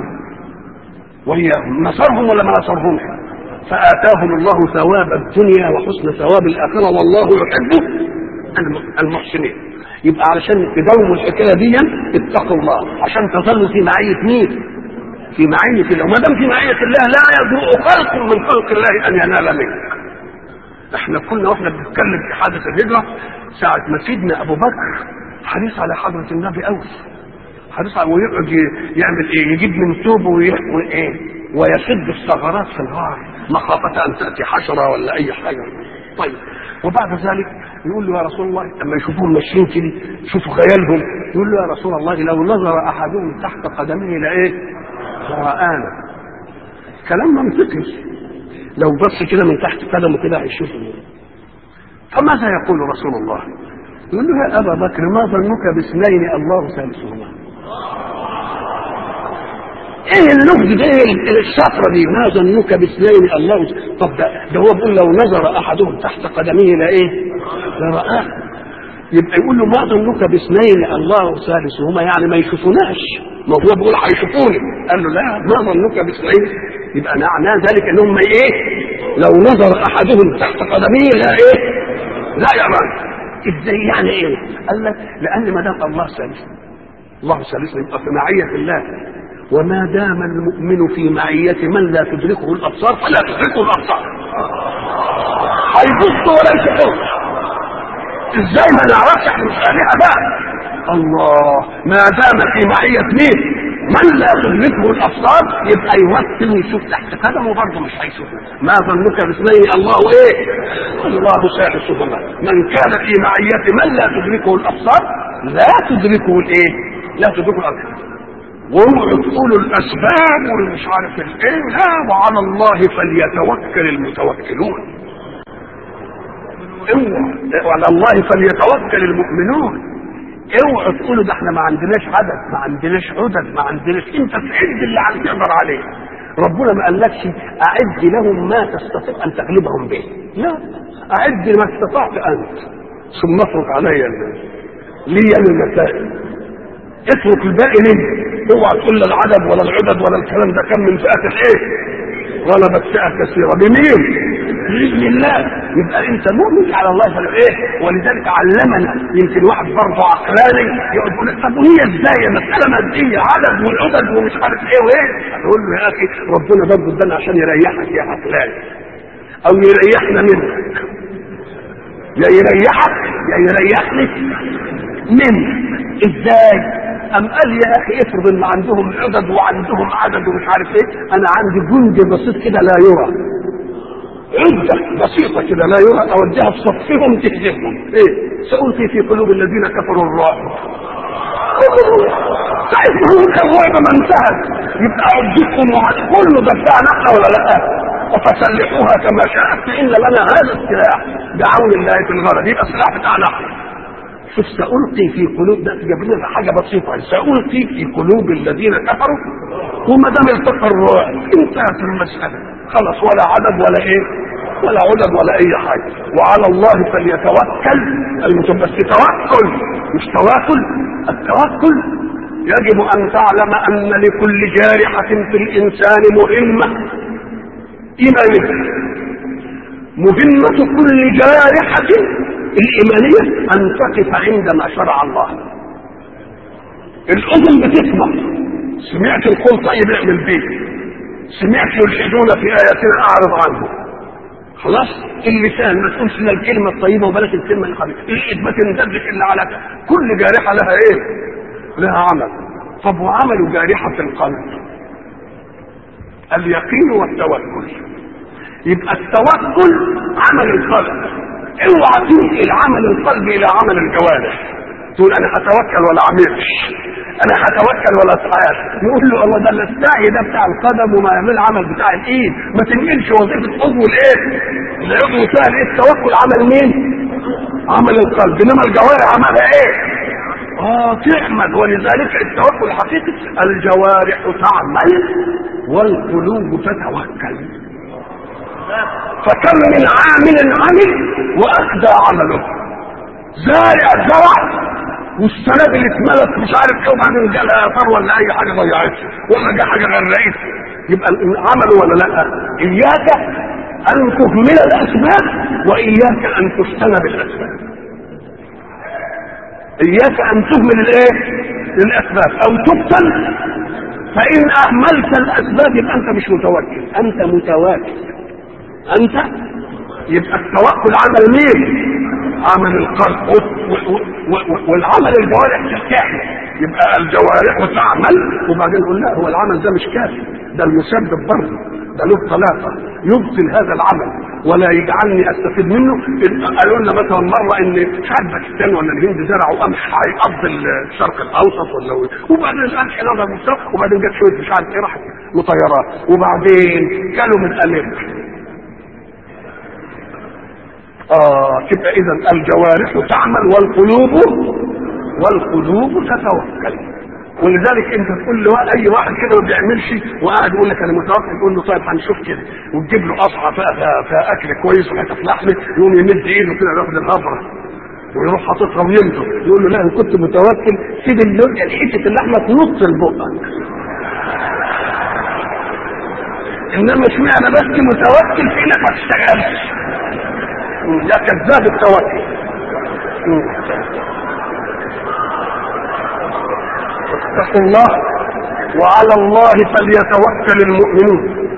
وياهم نصرهم ولا ما نصرهمش فآتاهم الله ثواب الدنيا وحسن ثواب الآخرة والله يحب المحسنين يبقى علشان تداوموا الحكايه دي اتقوا الله عشان تظلوا في معيه مين؟ في معيه الله وما دام في معيه الله لا يضوء خلق من خلق الله ان ينال منك. احنا كنا واحنا بنتكلم في حادث الهجره ساعه ما سيدنا ابو بكر حريص على حضره النبي قوي. حريص على ويقعد يعمل ايه؟ يجيب من ثوبه وايه؟ ويشد الثغرات في الغار مخافة أن تأتي حشرة ولا أي حاجة طيب وبعد ذلك يقول له يا رسول الله لما يشوفوهم ماشيين كده يشوفوا خيالهم يقول له يا رسول الله لو نظر أحدهم تحت قدمه لإيه؟ لرآنا كلام منطقي لو بص كده من تحت قدمه كده هيشوف فماذا يقول رسول الله؟ يقول له يا أبا بكر ما ظنك باثنين الله ثالثهما ايه اللغز ده ايه الشفره دي ما ظنك باثنين الله طب ده, ده هو بيقول لو نظر احدهم تحت قدميه لايه؟ لرآه يبقى يقول له ما ظنك باثنين الله ثالثهما يعني ما يشوفوناش ما هو بيقول هيشوفوني قال له لا ما ظنك باثنين يبقى معناه ذلك ان هم ايه؟ لو نظر احدهم تحت قدميه لا ايه؟ لا يرى ازاي يعني ايه؟ قال لك لان ما دام الله ثالث الله ثالث يبقى في معيه الله وما دام المؤمن في معية من لا تدركه الأبصار فلا تدركه الأبصار هيبص ولا يشوفه ازاي ما نعرفش احنا مش آلهة بقى الله ما دام في معية مين من لا تدركه الابصار يبقى يوكل ويشوف تحت قدمه برضه مش هيشوفه ما ظنك باثنين الله ايه الله ثالثهما من كان في معية من لا تدركه الابصار لا تدركه الايه لا تدركه الابصار واوعوا تقولوا الاسباب والمش عارف الايه لا وعلى الله فليتوكل المتوكلون اوعى وعلى الله فليتوكل المؤمنون اوعوا تقولوا ده احنا ما عندناش عدد ما عندناش عدد ما عندناش انت تعد اللي عم تقدر عليه ربنا ما قالكش اعد لهم ما تستطيع ان تغلبهم به لا اعد ما استطعت انت ثم افرض علي لي المسائل اترك الباقي ليه اوعى تقول لا العدد ولا العدد ولا الكلام ده كم من فئه ايه غلبت فئه كثيره بمين باذن الله يبقى انت مؤمن على الله فلو ايه ولذلك علمنا يمكن واحد برضه عقلاني يقعد يقول طب وهي ازاي مساله ماديه عدد والعدد ومش عارف ايه وايه اقول له يا اخي ربنا برضه ادانا عشان يريحك يا عقلاني او يريحنا منك يا يريحك يا يريحني منك ازاي أم قال يا أخي افرض إن عندهم عدد وعندهم عدد ومش عارف إيه أنا عندي جند بسيط كده لا يرى عدة بسيطة كده لا يرى أوديها في صفهم تهزمهم إيه سألقي في قلوب الذين كفروا الرعب ساعتها هو كان غير ما انتهت يبقى عدتكم وعد كله ده بتاعنا احنا ولا لا؟ وفسلحوها كما شاءت فان لنا هذا السلاح بعون الله في الغرض يبقى السلاح بتاعنا احنا شوف سألقي في قلوب ده جاب لنا حاجة بسيطة سألقي في قلوب الذين كفروا وما دام التقى الرؤى انتهت المسألة خلاص ولا عدد ولا ايه ولا عدد ولا اي حاجة وعلى الله فليتوكل المتوكل بس توكل مش تواكل التوكل يجب ان تعلم ان لكل جارحة في الانسان مهمة ايمانية مهمة كل جارحة الإيمانية أن تقف عندما شرع الله الأذن بتسمع سمعت القول طيب اعمل بيه سمعت يلحدون في آياتنا أعرض عنه خلاص اللسان ما تقولش الا الكلمة الطيبة وبلاش الكلمة الخبيثة الإيد ما تندبش إلا على كل جارحة لها إيه؟ لها عمل طب وعمل جارحة القلب اليقين والتوكل يبقى التوكل عمل القلب اوعى تنقل عمل القلب الى عمل الجوارح تقول انا هتوكل ولا اعملش انا هتوكل ولا افعل نقول له الله ده السعي ده بتاع القدم وما يعمل العمل بتاع الايد ما تنقلش وظيفه عضو الايه العضو سهل ايه التوكل عمل مين عمل القلب انما الجوارح عملها ايه اه تعمل ولذلك التوكل الحقيقي الجوارح تعمل والقلوب تتوكل فكم من عامل عمل وأخدى عمله زارع زرع والسنابل اتملت مش عارف ايه وبعدين جالها اثار ولا اي حاجه ضيعتها ولا جه حاجه غرقت يبقى عمله ولا لا اياك ان تهمل الاسباب واياك ان تجتنب الاسباب اياك ان تهمل الايه الاسباب او تبتل فان اهملت الاسباب يبقى انت مش متوكل انت متواكل انت يبقى التوكل عمل مين عمل القلب والعمل الجوارح تستحمل يبقى الجوارح تعمل وبعدين نقول لا هو العمل ده مش كافي ده المسبب برضه ده له ثلاثة يبطل هذا العمل ولا يجعلني استفيد منه قالوا لنا مثلا مرة ان مش عارف باكستان ولا الهند زرعوا قمح هيقضي الشرق الاوسط ولا وبعدين القمح نضج وبعدين جت شوية مش عارف ايه راحت مطيرات وبعدين كانوا من امريكا آه تبقى إذا الجوارح تعمل والقلوب والقلوب تتوكل ولذلك انت تقول له اي واحد كده ما بيعملش وقاعد يقول لك انا متوكل تقول له طيب هنشوف كده وتجيب له قصعه فيها, فيها, فيها اكل كويس وحته لحمه يقوم يمد ايده كده ياخد الهبره ويروح حاططها ويمضغ يقول له لا ان كنت متوكل سيب حته اللحمه تنط لبقك انما اشمعنى بس متوكل في انك ما تشتغلش يا كذاب التوكل اتقوا الله وعلى الله فليتوكل المؤمنون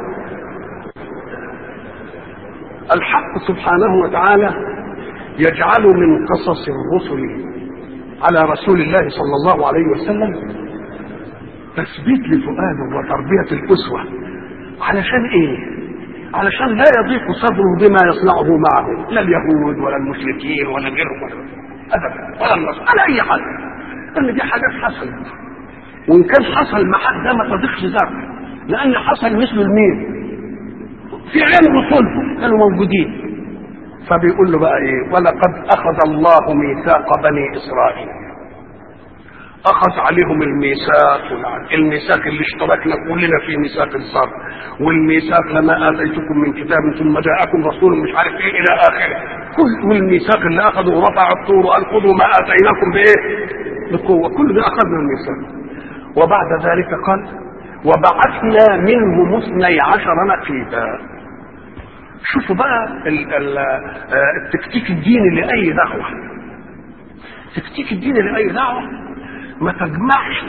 الحق سبحانه وتعالى يجعل من قصص الرسل على رسول الله صلى الله عليه وسلم تثبيت لفؤاده وتربية الأسوة علشان إيه؟ علشان لا يضيق صدره بما يصنعه معه لا اليهود ولا المشركين ولا غيرهم ابدا ولا النصر ولا اي حاجه ان دي حاجات حصلت وان كان حصل مع حد ده ما تضيقش ذره لان حصل مثل المين في عين رسله كانوا موجودين فبيقول له بقى ايه ولقد اخذ الله ميثاق بني اسرائيل اخذ عليهم الميثاق الميثاق اللي اشتركنا كلنا في ميثاق الصبر والميثاق لما اتيتكم من كتاب ثم جاءكم رسول مش عارف ايه الى اخره كل والميثاق اللي اخذوا ورفع الطور وقال خذوا ما اتيناكم بايه بقوه كل ده اخذنا الميثاق وبعد ذلك قال وبعثنا منهم اثني عشر نقيبا شوفوا بقى ال ال التكتيك الديني لاي دعوه التكتيك الديني لاي دعوه ما تجمعش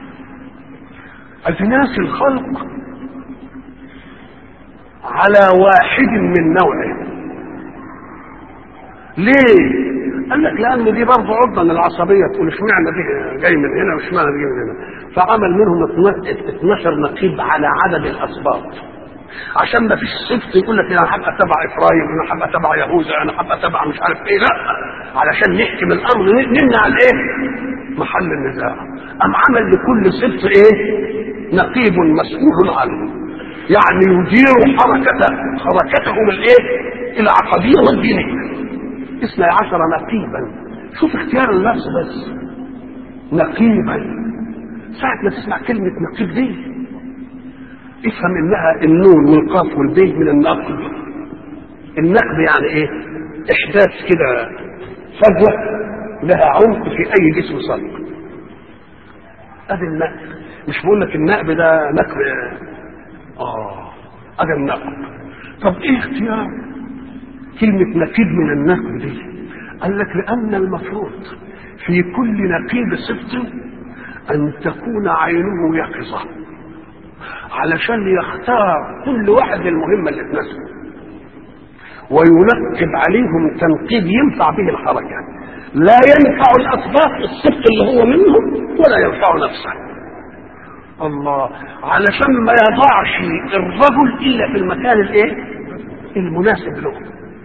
اجناس الخلق على واحد من نوعه ليه قال لك لان دي برضه عرضه للعصبيه تقول اشمعنى دي جاي من هنا واشمعنى دي من هنا فعمل منهم 12 نقيب على عدد الاسباط عشان ما فيش صفت يقول لك انا هبقى تبع افرايم انا هبقى تبع يهوذا انا هبقى تبع مش عارف ايه لا علشان نحكم الامر نمنع الايه محل النزاع أم عمل لكل سبط إيه نقيب مسؤول عنه يعني يدير حركة حركتهم الإيه العقدية والدينية اثني عشر نقيبا شوف اختيار اللفظ بس نقيبا ساعة ما تسمع كلمة نقيب دي افهم انها النون والقاف والبي من النقب النقب يعني ايه احداث كده فجوة لها عمق في اي جسم صلب ادي النقب مش بقول لك النقب ده نقب اه ادي النقب طب ايه اختيار كلمة نقيب من النقب دي قال لك لأن المفروض في كل نقيب سبط أن تكون عينه يقظة علشان يختار كل واحد المهمة اللي تناسبه وينقب عليهم تنقيب ينفع به الحركة لا ينفع الأسباط السبط اللي هو منهم ولا ينفع نفسه الله علشان ما يضعش الرجل إلا في المكان الإيه المناسب له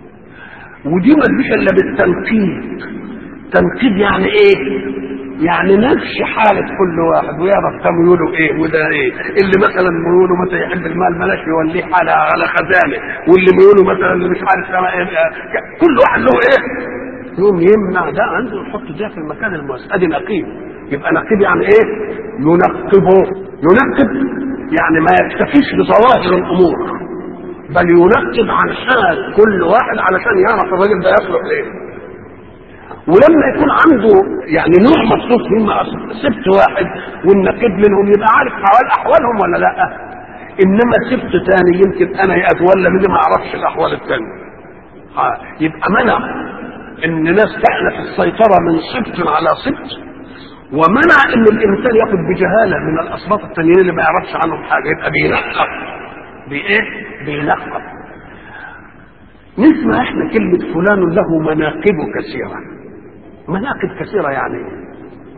ودي ملوش الا بالتنقيب تنقيب يعني ايه يعني نفس حالة كل واحد ويعرف كم يقولوا ايه وده ايه اللي مثلا بيقولوا مثلا يحب المال بلاش يوليه على على خزانه واللي بيقولوا مثلا اللي مش عارف ايه كل واحد له ايه يقوم يمنع ده عنده يحط ده في المكان المناسب ادي نقيب يبقى نقيب يعني ايه ينقبه ينقب يعني ما يكتفيش بظواهر الامور بل ينقب عن حال كل واحد علشان يعرف الراجل ده يصلح ليه ولما يكون عنده يعني نوع مخصوص مما سبت واحد والنقيب منهم يبقى عارف حوال احوالهم ولا لا انما سبت تاني يمكن انا اتولى مني ما اعرفش الاحوال التانية يبقى منع ان ناس تحلف السيطرة من سبت على سبت ومنع ان الانسان ياخد بجهالة من الاسباط التانيين اللي ما يعرفش عنهم حاجة يبقى بينقب بايه بينقب نسمع احنا كلمة فلان له مناقب كثيرة مناقب كثيرة يعني ايه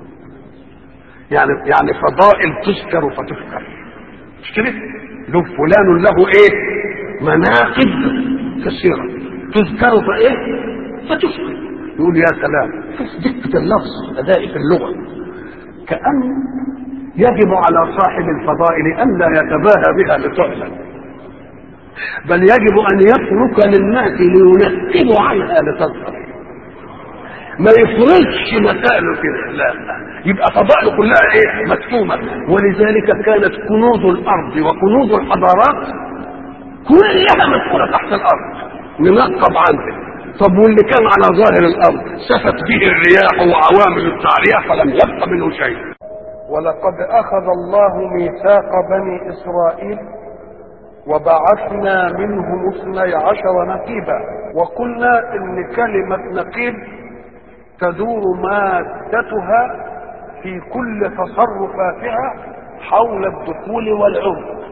يعني يعني فضائل تذكر فتذكر مش كده له فلان له ايه مناقب كثيرة تذكر فايه فتذكر يقول يا سلام دقة اللفظ أداء في اللغة كأن يجب على صاحب الفضائل أن لا يتباهى بها لتعلم بل يجب ان يترك للناس لينكبوا عنها لتظهر ما يفرضش مسائله كده لا يبقى فضائله كلها ايه مكتومه ولذلك كانت كنوز الارض وكنوز الحضارات كلها مدخوله تحت الارض منقب عنه طب واللي كان على ظاهر الارض سفت به الرياح وعوامل التعرية فلم يبق منه شيء ولقد اخذ الله ميثاق بني اسرائيل وبعثنا منهم اثني عشر نقيبا وقلنا ان كلمة نقيب تدور مادتها في كل تصرفاتها حول الدخول والعمق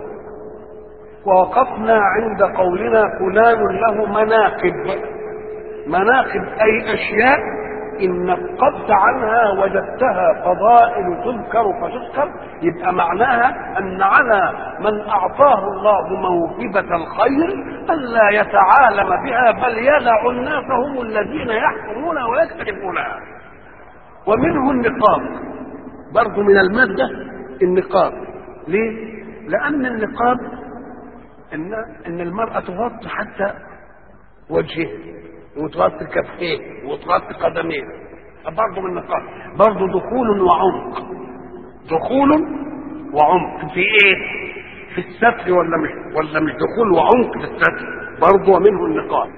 ووقفنا عند قولنا فلان له مناقب مناقب اي اشياء ان نقبت عنها وجدتها فضائل تذكر فتذكر يبقى معناها ان على من اعطاه الله موهبه الخير الا يتعالم بها بل يدع الناس هم الذين يحكمون ويكتشفونها ومنه النقاب برضه من الماده النقاب ليه؟ لان النقاب ان ان المراه تغطي حتى وجهها وتغطي كفيه وتغطي قدميه برضه من النقاط برضه دخول وعمق دخول وعمق في ايه في الستر ولا مش ولا مش دخول وعمق في الستر برضه ومنه النقاط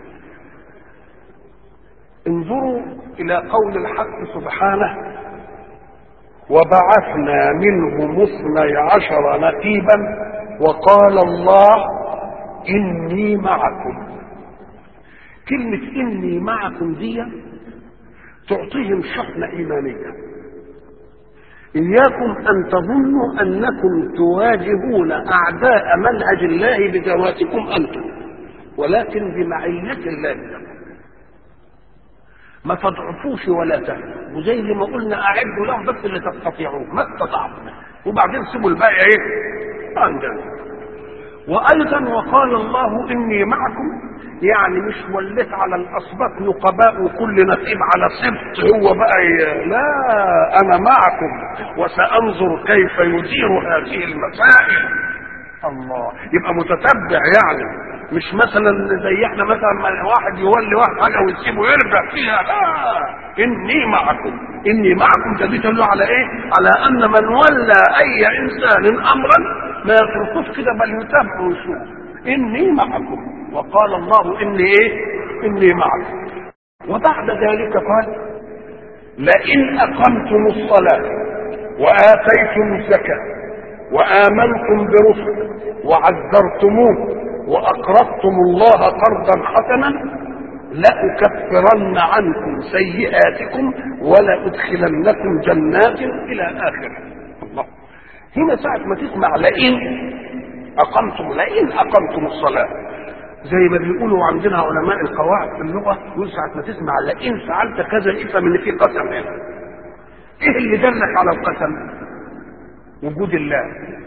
انظروا الى قول الحق سبحانه وبعثنا منهم اثني عشر نقيبا وقال الله اني معكم كلمة إني معكم دي تعطيهم شحنة إيمانية إياكم أن تظنوا أنكم تواجهون أعداء منهج الله بذواتكم أنتم ولكن بمعية الله لكم ما تضعفوش ولا تهنوا وزي ما قلنا أعدوا لهم بس اللي تستطيعوه ما استطعتم وبعدين سيبوا الباقي إيه؟ عندنا وايضا وقال الله اني معكم يعني مش وليت على الاسباط نقباء وكل نقيب على سبط هو بقى ي... لا انا معكم وسانظر كيف يدير هذه المسائل الله يبقى متتبع يعني مش مثلا زي احنا مثلا ما واحد يولي واحد حاجه ويسيبه يرجع فيها لا اني معكم اني معكم ده بيدل على ايه؟ على ان من ولى اي انسان امرا ما يتركوش كده بل يتابعه ويشوف اني معكم وقال الله اني ايه؟ اني معكم وبعد ذلك قال لئن اقمتم الصلاه واتيتم الزكاه وامنتم برسل وعذرتموه واقرضتم الله قرضا حسنا لأكفرن عنكم سيئاتكم ولأدخلنكم جنات إلى آخره الله هنا ساعة ما تسمع لئن أقمتم لئن أقمتم الصلاة زي ما بيقولوا عندنا علماء القواعد في اللغة يقول ساعة ما تسمع لئن فعلت كذا افهم إن في قسم هنا إيه اللي دلك على القسم؟ وجود الله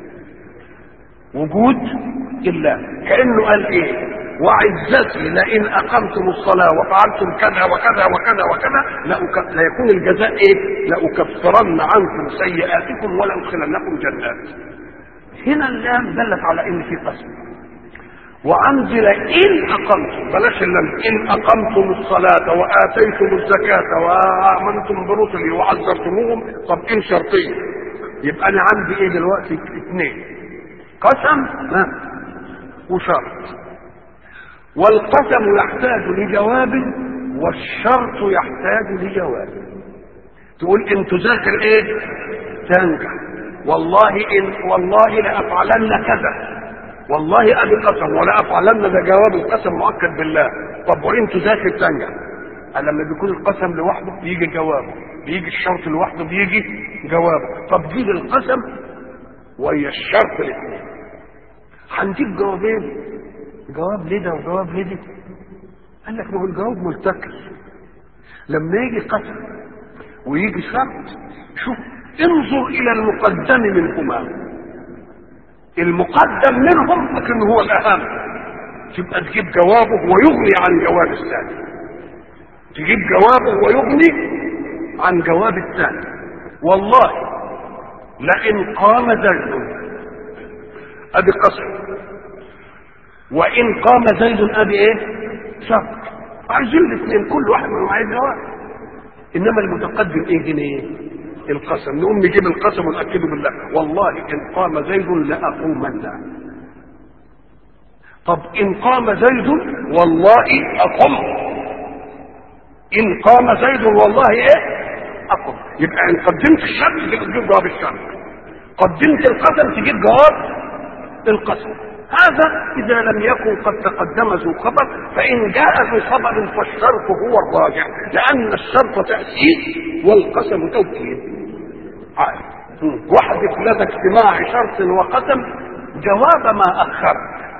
وجود الله كأنه قال إيه وعزتي لئن اقمتم الصلاه وفعلتم كذا وكذا وكذا وكذا لأك... ليكون الجزاء ايه؟ لاكفرن عنكم سيئاتكم ولادخلنكم جنات. هنا اللام دلت على ان في قسم. وعندي لئن اقمتم بلاش اللام ان اقمتم الصلاه واتيتم الزكاه وامنتم برسلي وعذرتموهم طب ان شرطيه يبقى انا عندي ايه دلوقتي اثنين قسم ها وشرط والقسم يحتاج لجواب والشرط يحتاج لجواب تقول ان تذاكر ايه تنجح والله ان والله لافعلن كذا والله ابي قسم ولا افعلن ده جواب القسم مؤكد بالله طب وان تذاكر تنجح لما بيكون القسم لوحده بيجي جوابه بيجي الشرط لوحده بيجي جوابه طب جيب القسم وهي الشرط الاثنين هنجيب جوابين جواب لده وجواب لده قال لك ما هو الجواب ملتقي لما يجي قسم ويجي شرط شوف انظر الى المقدم منهما المقدم منهم لكن هو الاهم تبقى تجيب جوابه ويغني عن جواب الثاني تجيب جوابه ويغني عن جواب الثاني والله لئن قام زيد ادي قسم وان قام زيد ابي ايه شرط عايزين الاثنين كل واحد منهم عايز جواب انما المتقدم ايه جنيه القسم نقوم نجيب القسم ونأكده بالله والله ان قام زيد لأقومن طب ان قام زيد والله اقم ان قام زيد والله ايه اقم يبقى ان قدمت الشرط تجيب جواب الشرط قدمت القسم تجيب جواب القسم هذا إذا لم يكن قد تقدم ذو خبر فإن جاء ذو خبر فالشرط هو الراجع لأن الشرط تأسيس والقسم توكيد واحدث لدى اجتماع شرط وقسم جواب ما أخر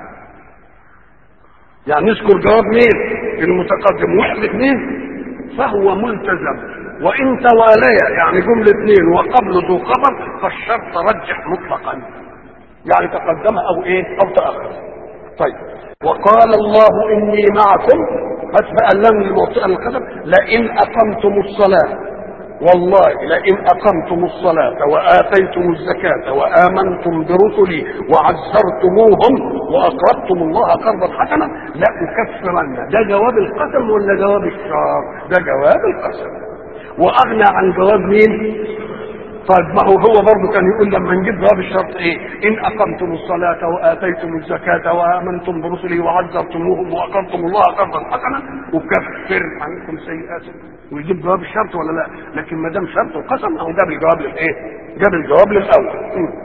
يعني نذكر جواب مين المتقدم واحد مين فهو ملتزم وإن تواليا يعني جملة اثنين وقبل ذو خبر فالشرط رجح مطلقا يعني تقدم او ايه او تاخر طيب وقال الله اني معكم بس بقى اللام الموطئه القدم لئن اقمتم الصلاه والله لئن اقمتم الصلاه واتيتم الزكاه وامنتم برسلي وعزرتموهم واقرضتم الله قرضا حسنا لاكفرن ده جواب القسم ولا جواب الشار ده جواب القسم واغنى عن جواب مين طيب ما هو هو برضه كان يقول لما نجيب جواب الشرط ايه؟ ان اقمتم الصلاه واتيتم الزكاه وامنتم برسلي وعزرتموهم واقرضتم الله قرضا حسنا اكفر عنكم سيئاتكم ويجيب جواب الشرط ولا لا؟ لكن ما دام شرط القسم او جاب الجواب للايه؟ جاب الجواب للاول. م.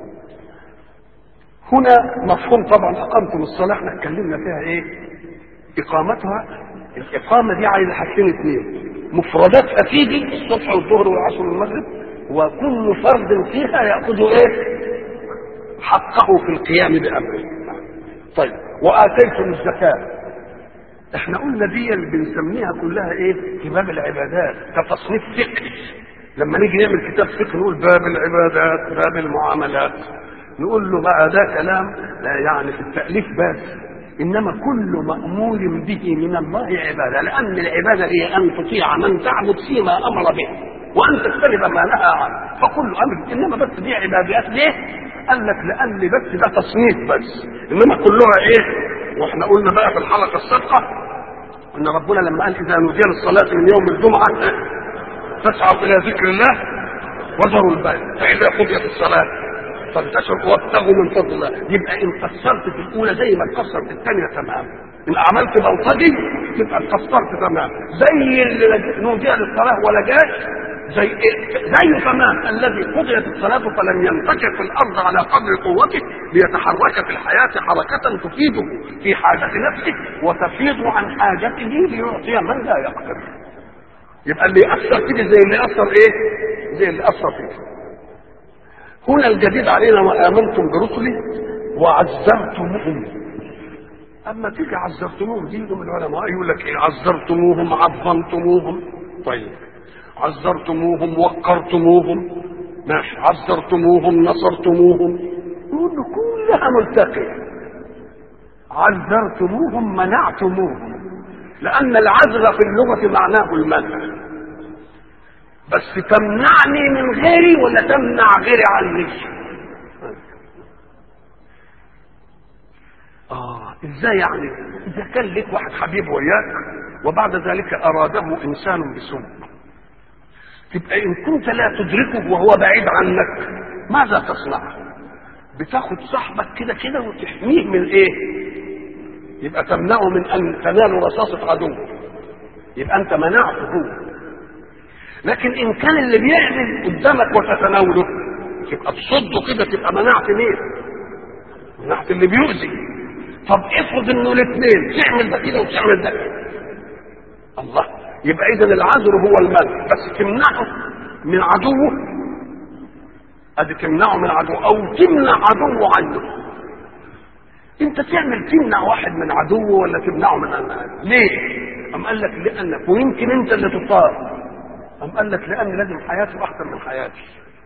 هنا مفهوم طبعا اقمتم الصلاه احنا اتكلمنا فيها ايه؟ اقامتها الاقامه دي عايزه حاجتين اثنين مفرداتها تيجي الصبح والظهر والعصر والمغرب وكل فرد فيها ياخذ ايه حقه في القيام بامره طيب واتيتم الزكاه احنا قلنا دي اللي بنسميها كلها ايه في باب العبادات كتصنيف فقهي لما نيجي نعمل كتاب فقه نقول باب العبادات باب المعاملات نقول له بقى ده كلام لا يعني في التأليف بس إنما كل مأمور به من الله عبادة لأن العبادة هي أن تطيع من تعبد فيما أمر به وأن تجتنب ما نهى عنه فكل أمر إنما بس دي عبادات ليه؟ قال لك لأن بس ده تصنيف بس إنما كلها إيه؟ وإحنا قلنا بقى في الحلقة السابقة ان ربنا لما قال اذا نودي للصلاه من يوم الجمعه فاسعوا الى ذكر الله وذروا البيع فاذا قضيت الصلاه فانتشروا وابتغوا من فضل الله يبقى ان قصرت في الاولى زي ما تقصر في الثانيه تمام ان عملت بلطجي تبقى قصرت تمام زي اللي نودي للصلاه ولا جاش زي زيه تمام الذي قضيت الصلاة فلم ينتشر في الأرض على قدر قوته ليتحرك في الحياة حركة تفيده في حاجة نفسه وتفيض عن حاجته ليعطي من لا يقدر يبقى اللي يأثر كده زي اللي أثر إيه؟ زي اللي أثر فيه هنا الجديد علينا وآمنتم برسلي وعزرتموهم أما تيجي عزرتموهم دي من العلماء يقول لك إيه عزرتموهم عظمتموهم طيب عزرتموهم وقرتموهم ماشي عزرتموهم نصرتموهم يقول له كلها ملتقية عزرتموهم منعتموهم لأن العزل في اللغة معناه المنع بس تمنعني من غيري ولا تمنع غيري عني آه ازاي يعني إذا كان لك واحد حبيب وياك وبعد ذلك أراده إنسان بسوء تبقى ان كنت لا تدركه وهو بعيد عنك ماذا تصنع بتاخد صاحبك كده كده وتحميه من ايه يبقى تمنعه من ان تنال رصاصة عدو يبقى انت منعته هو لكن ان كان اللي بيعمل قدامك وتتناوله تبقى تصده كده تبقى منعت مين منعت اللي بيؤذي طب افرض انه الاثنين تعمل ده كده وتعمل ده كده الله يبقى اذا العذر هو المنع بس تمنعه من عدوه ادي تمنعه من عدوه او تمنع عدوه عنه انت تعمل تمنع واحد من عدوه ولا تمنعه من أمانه. ليه ام قال لك لانك ويمكن انت اللي تطار ام قال لك لان لازم حياته احسن من حياتي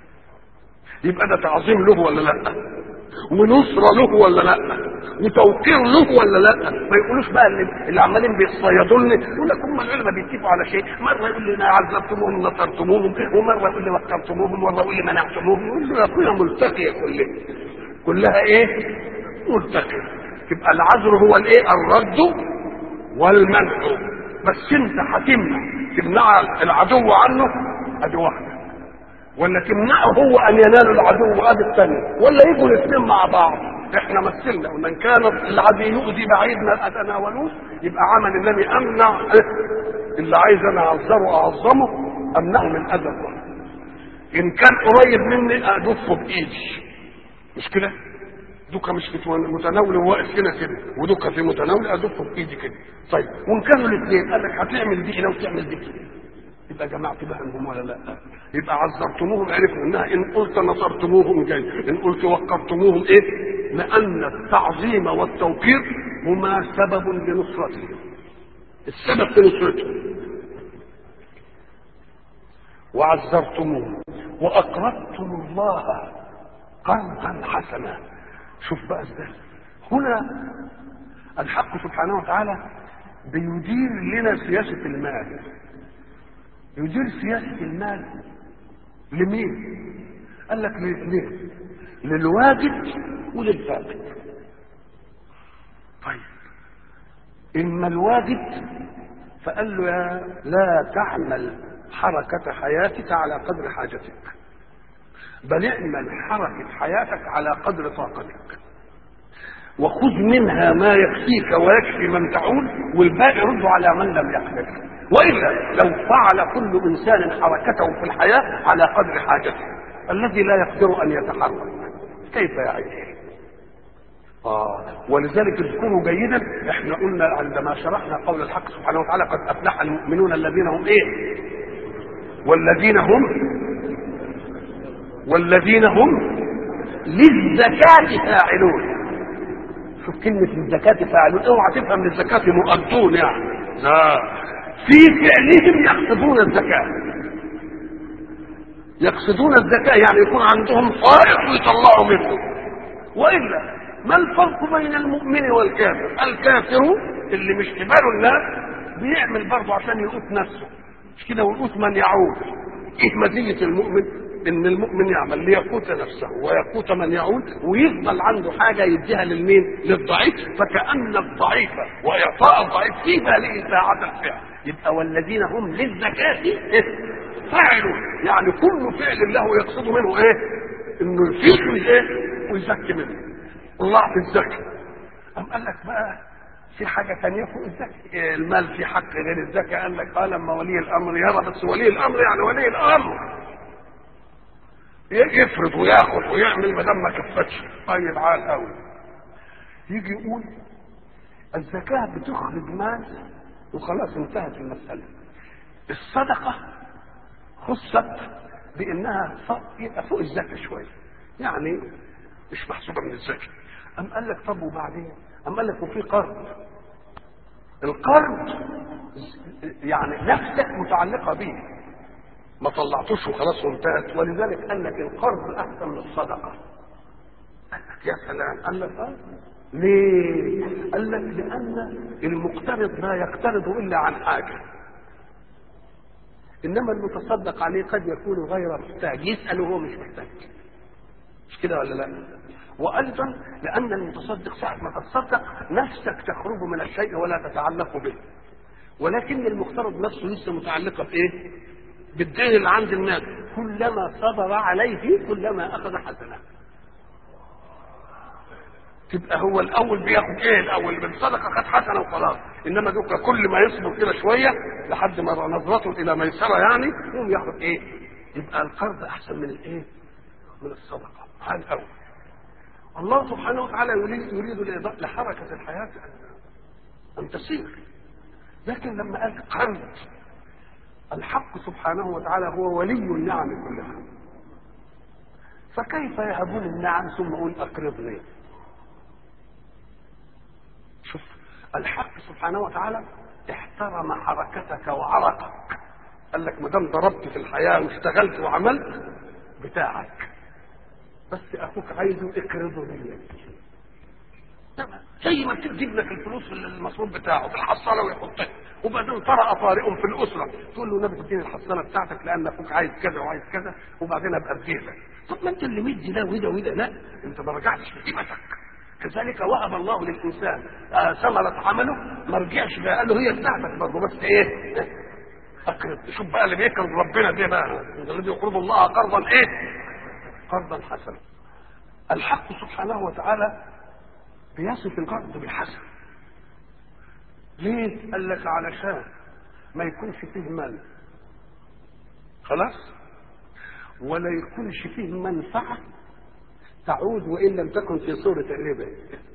يبقى ده تعظيم له ولا لا ونصرة له ولا لا وتوقير له ولا لا ما يقولوش بقى اللي, اللي عمالين بيصيدوا لي يقول لك هم العلماء بيتفقوا على شيء مره يقول لي عذبتموهم نصرتموهم ومره يقول لي وقرتموهم ومره يقول لي منعتموهم يقول لي يا اخويا ملتقيه كلها كلها ايه ملتقيه يبقى العذر هو الايه الرد والمنع بس انت هتمنع تمنع العدو عنه ادي واحده ولا تمنعه هو ان ينال العدو ادي الثانيه ولا يجوا الاثنين مع بعض احنا مثلنا ومن كان العدو يؤذي بعيدنا اتناولوه يبقى عمل انني امنع اللي عايز انا اعذره اعظمه امنعه من اذى الله ان كان قريب مني ادفه بايدي مش كده دوكا مش في متناول واقف هنا كده ودوكا في متناول ادفه بايدي كده طيب وان كانوا الاثنين قال لك هتعمل دي هنا وتعمل دي كده يبقى جمعت بينهم ولا لا يبقى عذرتموهم عرفنا انها ان قلت نصرتموهم جاي ان قلت وقرتموهم ايه لان التعظيم والتوقير هما سبب لنصرتهم السبب في نصرتهم وعزرتموهم واقرضتم الله قرضا حسنا شوف بقى ازاي هنا الحق سبحانه وتعالى بيدير لنا سياسه المال يدير سياسة المال لمين؟ قال لك للاثنين للواجد وللفاقد طيب إما الواجد فقال له يا لا تعمل حركة حياتك على قدر حاجتك بل اعمل حركة حياتك على قدر طاقتك وخذ منها ما يكفيك ويكفي من تعول والباقي رده على من لم يقدر والا لو فعل كل انسان حركته في الحياه على قدر حاجته الذي لا يقدر ان يتحرك كيف يعيش آه ولذلك اذكروا جيدا احنا قلنا عندما شرحنا قول الحق سبحانه وتعالى قد افلح المؤمنون الذين هم ايه والذين هم والذين هم للزكاة فاعلون شوف كلمة للزكاة فاعلون اوعى تفهم للزكاة مؤدون يعني لا في فعلهم يقصدون الزكاة يقصدون الزكاة يعني يكون عندهم فائض ويطلعوا منه والا ما الفرق بين المؤمن والكافر الكافر اللي مش في باله الله بيعمل برضه عشان يقوت نفسه مش كده ويقوت من يعود ايه مزيه المؤمن ان المؤمن يعمل ليقوت نفسه ويقوت من يعود ويفضل عنده حاجه يديها للمين للضعيف فكان الضعيف واعطاء الضعيف في باله ساعه الفعل يبقى والذين هم للزكاه فاعلون يعني كل فعل له يقصد منه ايه انه يفيد ايه ويزكي منه الله في الزكاه أم قال لك بقى في حاجة تانية فوق الزكاة المال في حق غير الزكاة قال لك قال لما ولي الأمر يرى بس ولي الأمر يعني ولي الأمر يفرض وياخد ويعمل ما دام ما كفتش طيب عال قوي يجي يقول الزكاة بتخرج مال وخلاص انتهت المسألة الصدقة خصت بانها يبقى فوق الزكاة شوية يعني مش محسوبة من الزكاة أم قال لك طب وبعدين أم قال لك وفي قرض القرض يعني نفسك متعلقة به ما طلعتوش وخلاص وانتهت ولذلك قال لك القرض احسن من الصدقه قال لك يا سلام قال لك اه ليه قال لك لان المقترض لا يقترض الا عن حاجه انما المتصدق عليه قد يكون غير محتاج يسال وهو مش محتاج مش كده ولا لا وايضا لان المتصدق ساعه ما تتصدق نفسك تخرج من الشيء ولا تتعلق به ولكن المقترض نفسه لسه متعلقه بايه بالدين اللي عند الناس كلما صبر عليه كلما اخذ حسنه تبقى هو الاول بياخد ايه الاول بالصدقه خد حسنه وخلاص انما دوكا كل ما يصبر كده شويه لحد ما نظرته الى ميسره يعني يقوم ياخد ايه يبقى القرض احسن من الايه من الصدقه هذا الاول الله سبحانه وتعالى يريد يريد الإضاءة لحركه الحياه ان تسير لكن لما قال قرض الحق سبحانه وتعالى هو ولي النعم كلها فكيف يهبون النعم ثم يقول اقرضني شوف الحق سبحانه وتعالى احترم حركتك وعرقك قال لك ما دام ضربت في الحياه واشتغلت وعملت بتاعك بس اخوك عايزه اقرضه لي زي ما بتدي ابنك الفلوس في المصروف بتاعه في الحصاله ويحطها وبعدين طرأ طارئ في الاسره تقول له نبي تديني الحصاله بتاعتك لان اخوك عايز كذا وعايز كذا وبعدين ابقى اديه لك طب ما انت اللي مدي ده وده وده لا انت ما رجعتش في قيمتك كذلك وهب الله للانسان آه ثمره عمله ما رجعش بقى قال له هي بتاعتك برضه بس ايه اقرض شوف بقى اللي بيكرم ربنا ده بقى الذي يقرض الله قرضا ايه قرضا حسنا الحق سبحانه وتعالى بيصف القرض بالحسن ليه قال لك علشان ما يكونش فيه مال خلاص ولا يكونش فيه منفعة تعود وإن لم تكن في صورة الربا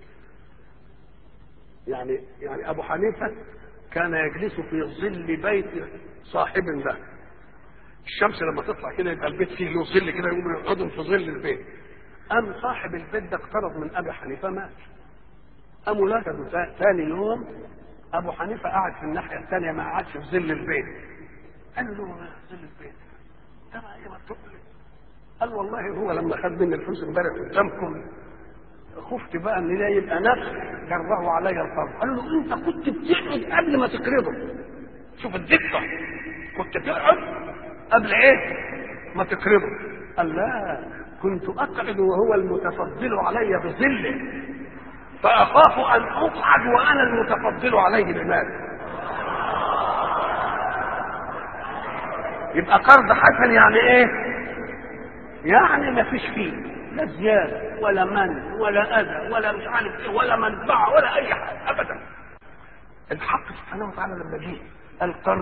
يعني يعني أبو حنيفة كان يجلس في ظل بيت صاحب له الشمس لما تطلع كده يبقى البيت فيه له ظل كده يقوم يقعدوا في ظل البيت قام صاحب البيت ده اقترض من ابي حنيفه مات قاموا لجدوا ثاني يوم ابو حنيفه قعد في الناحيه الثانيه ما قعدش في ظل البيت قال له ظل البيت ده بقى ايه مكتوب قال والله هو لما خد مني الفلوس امبارح قدامكم خفت بقى ان ده يبقى نفس جره علي القرض قال له انت كنت بتقعد قبل ما تقرضه شوف الدقه كنت تقعد قبل ايه ما تقرضه قال لا كنت اقعد وهو المتفضل علي بظله فاخاف ان اقعد وانا المتفضل عليه بمال يبقى قرض حسن يعني ايه يعني ما فيش فيه لا زياده ولا من ولا اذى ولا مش عارف ايه ولا منفعه ولا اي حاجه ابدا الحق سبحانه وتعالى لما جه القرض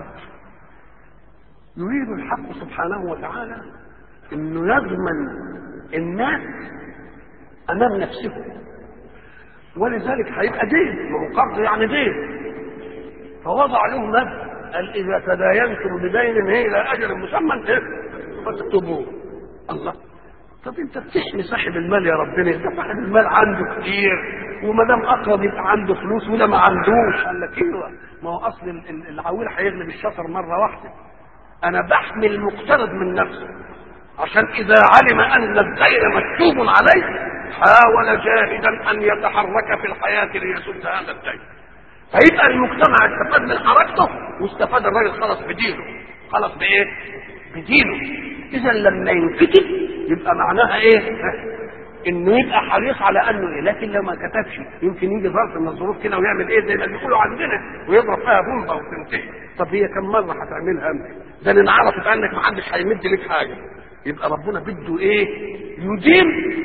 يريد الحق سبحانه وتعالى انه يضمن الناس امام نفسهم ولذلك هيبقى دين ما هو قرض يعني دين فوضع له مبدا قال اذا تداينتم بدين الى اجل مسمى فاكتبوه الله طب انت بتحمي صاحب المال يا ربنا ده صاحب المال عنده كتير وما دام اقرب يبقى عنده فلوس وده ما عندوش قال لك ايوه ما هو اصل العويل هيغلب الشطر مره واحده انا بحمي المقترض من نفسه عشان اذا علم ان الدين مكتوب عليه حاول جاهدا ان يتحرك في الحياه ليسد هذا الدين فيبقى المجتمع استفاد من حركته واستفاد الراجل خلص بدينه خلص بايه بدينه اذا لما ينكتب يبقى معناها ايه انه يبقى حريص على انه ايه لكن لو ما كتبش يمكن يجي ظرف من الظروف كده ويعمل ايه زي ما بيقولوا عندنا ويضرب فيها بومبا وتنتهي طب هي كم مره هتعملها انت ده ان عرفت عنك ما حدش هيمد لك حاجه يبقى ربنا بده ايه يديم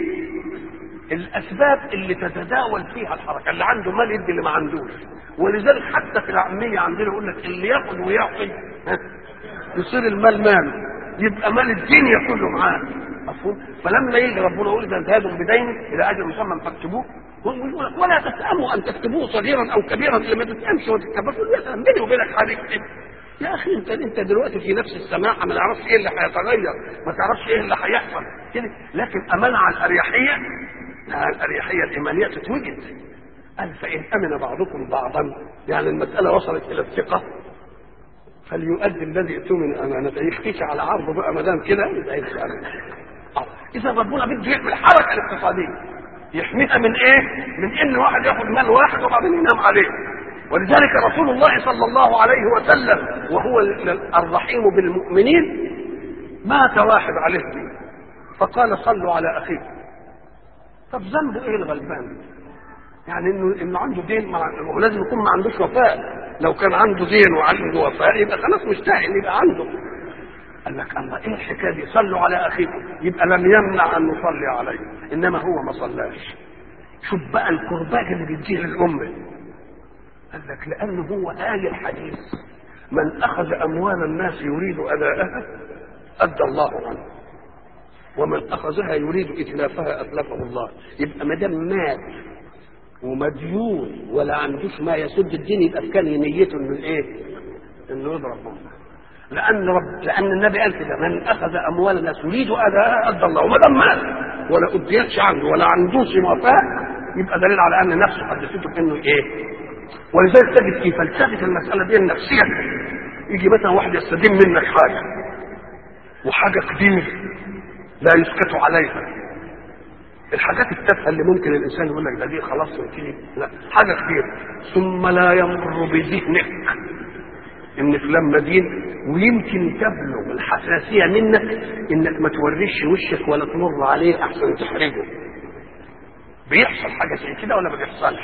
الاسباب اللي تتداول فيها الحركه اللي عنده مال يدي اللي ما عندوش ولذلك حتى في العاميه عندنا يقول لك اللي ياخد ويعطي ها، يصير المال ماله يبقى مال الدنيا كله معاه مفهوم فلما يجي ربنا يقول اذا انتهيتم بدين الى اجل مسمى فاكتبوه يقول لك ولا تسأموا ان تكتبوه صغيرا او كبيرا لما تتأمش وتتكبر يقول يا بيني وبينك حاجه كده يا اخي انت انت دلوقتي في نفس السماحه ما تعرفش ايه اللي هيتغير ما تعرفش ايه اللي هيحصل كده لكن امان على الاريحيه على الاريحيه الايمانيه تتوجد قال فان امن بعضكم بعضا يعني المساله وصلت الى الثقه فليؤدي الذي اؤتمن امانته يخفيش على عرضه بقى ما دام كده يبقى يسال اذا ربنا بده يعمل حركه الاقتصاديه يحميها من ايه؟ من ان واحد ياخد مال واحد وبعدين ينام عليه ولذلك رسول الله صلى الله عليه وسلم وهو الرحيم بالمؤمنين مات واحد عليه دين فقال صلوا على اخيكم طب ذنبه ايه الغلبان يعني انه انه عنده دين ما هو لازم يكون ما عندوش وفاء لو كان عنده دين وعنده وفاء يبقى خلاص مستاهل يبقى عنده قال لك الله ايه الحكايه دي صلوا على اخيكم يبقى لم يمنع ان نصلي عليه انما هو ما صلاش شوف بقى الكرباج اللي بيديه للامه قال لك لانه هو آية الحديث من اخذ اموال الناس يريد اداءها ادى الله عنه ومن اخذها يريد اتلافها اتلفه الله يبقى ما دام مات ومديون ولا عندوش ما يسد الدين يبقى كان نيته انه ايه؟ انه يضرب الله لان رب لان النبي قال كده من اخذ اموال الناس يريد اداءها ادى الله وما دام مات ولا اديتش عنده ولا عندوش وفاء يبقى دليل على ان نفسه حدثته بانه ايه؟ ولذلك تجد في فلسفه المساله دي النفسيه يجي مثلا واحد يستدين منك حاجه وحاجه كبيره لا يسكت عليها الحاجات التافهه اللي ممكن الانسان يقول لك ده دي خلاص تنتهي لا حاجه كبيره ثم لا يمر بذهنك ان فلان مدين ويمكن تبلغ الحساسيه منك انك ما توريش وشك ولا تمر عليه احسن تحرجه بيحصل حاجه زي كده ولا ما بيحصلش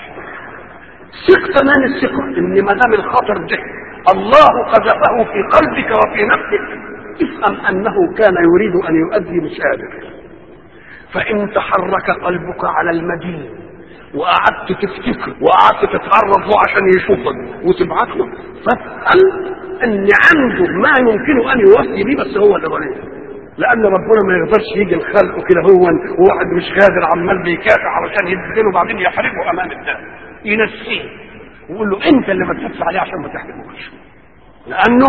ثق تمام الثقه ان ما دام الخطر ده الله قذفه في قلبك وفي نفسك افهم انه كان يريد ان يؤدي مش قادر فان تحرك قلبك على المدين وقعدت تفتكر وقعدت تتعرض له عشان يشوفك وتبعت له فافهم ان عنده ما يمكن ان يوفي به بس هو اللي غني لان ربنا ما يقدرش يجي لخلقه كده هو وواحد مش قادر عمال بيكافح علشان يديله وبعدين يحرجه امام الناس ينسيه ويقول له انت اللي ما تحس عليه عشان ما تحرجوش لانه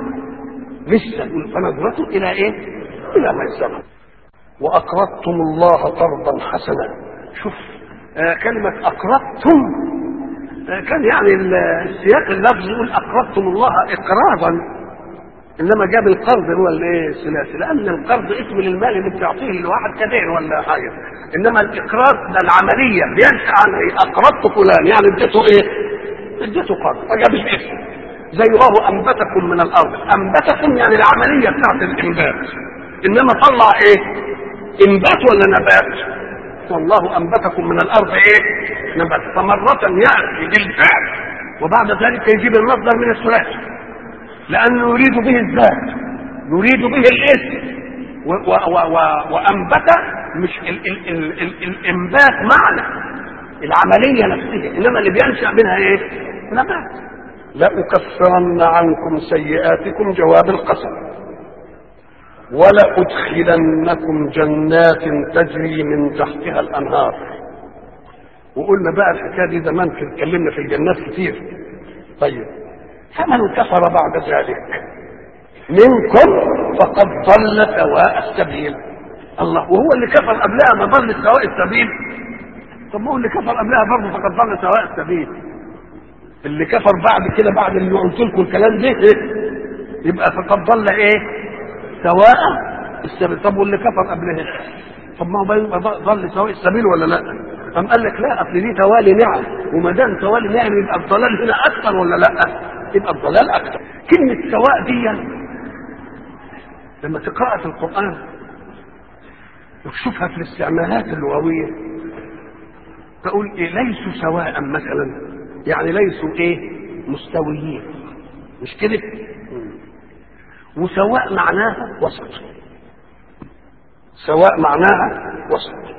لسه فنظرته الى ايه؟ الى ما يسمى واقرضتم الله قرضا حسنا شوف آه كلمة أقرضتم آه كان يعني السياق اللفظ يقول أقرضتم الله إقراضا إنما جاب القرض هو الإيه الثلاثي لأن القرض اسم للمال اللي بتعطيه لواحد كدين ولا حاجة إنما الإقراض ده العملية بينشأ عن إيه أقرضت فلان يعني اديته إيه؟ اديته قرض فجاب الاسم زي الله أنبتكم من الأرض أنبتكم يعني العملية بتاعت الإنبات إنما طلع إيه؟ إنبات ولا نبات؟ والله انبتكم من الارض ايه نبات فمرة ياتي بالفعل وبعد ذلك يجيب المصدر من الثلاثي لانه يريد به الذات يريد به الاسم و و و و وانبت مش ال ال ال ال الانبات معنى العمليه نفسها انما اللي بينشا منها ايه نبات لاكفرن عنكم سيئاتكم جواب القسم ولأدخلنكم جنات تجري من تحتها الأنهار وقلنا بقى الحكاية دي زمان في اتكلمنا في الجنات كتير طيب فمن كفر بعد ذلك منكم فقد ضل سواء السبيل الله وهو اللي كفر قبلها ما ضل سواء السبيل طب ما هو اللي كفر قبلها برضه فقد ضل سواء السبيل اللي كفر بعد كده بعد اللي قلت لكم الكلام ده يبقى فقد ضل ايه سواء السبيل طب واللي كفر قبلها طب ما هو يبقى ضل سواء السبيل ولا لا؟ أم قال لك لا أصل دي توالي نعم وما دام توالي نعم يبقى الضلال هنا أكثر ولا لا؟ يبقى الضلال أكثر كلمة سواء دي لما تقرأها في القرآن وتشوفها في الاستعمالات اللغوية تقول إيه ليسوا سواء مثلا يعني ليسوا إيه مستويين مش كده وسواء معناها وسط سواء معناها وسط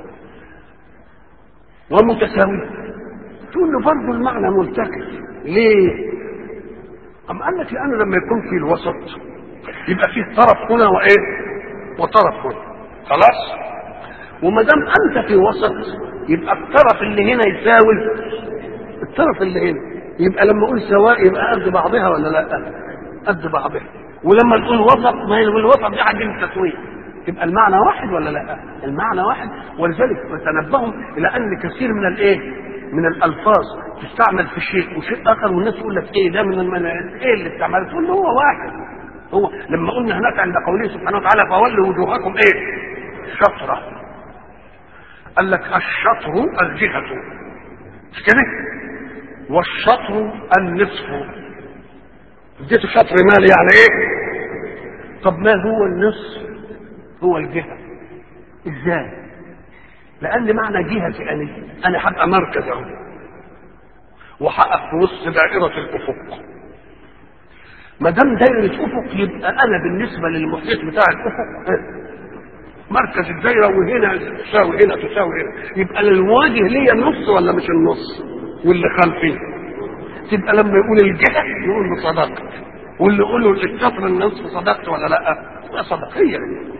ومتساوي تقول له برضه المعنى ملتقي ليه؟ أم قال لك لأنه لما يكون في الوسط يبقى فيه طرف هنا وإيه؟ وطرف هنا خلاص؟ وما دام أنت في وسط يبقى الطرف اللي هنا يساوي الطرف اللي هنا يبقى لما أقول سواء يبقى قد بعضها ولا لا؟ قد بعضها ولما نقول وسط ما هي الوسط دي حاجة التسوية يبقى المعنى واحد ولا لا؟ المعنى واحد ولذلك تنبهوا إلى أن كثير من الإيه؟ من الألفاظ تستعمل في شيء وشيء آخر والناس تقول لك إيه ده من المن... إيه اللي استعملت؟ تقول له هو واحد هو لما قلنا هناك عند قوله سبحانه وتعالى فولوا وجوهكم إيه؟ شطرة قال لك الشطر الجهة مش كده؟ والشطر النصف اديته شطر مال يعني ايه طب ما هو النصف هو الجهة ازاي لان معنى جهة انا انا هبقى مركز اهو وهقف في وسط دائرة الافق ما دام دايرة افق يبقى انا بالنسبة للمحيط بتاع الافق مركز الدايرة وهنا تساوي هنا تساوي هنا يبقى المواجه ليا النص ولا مش النص واللي خلفي تبقى لما يقول الجهة يقول له صدقت واللي يقول له الشطر النصف صدقت ولا لا تبقى صدقية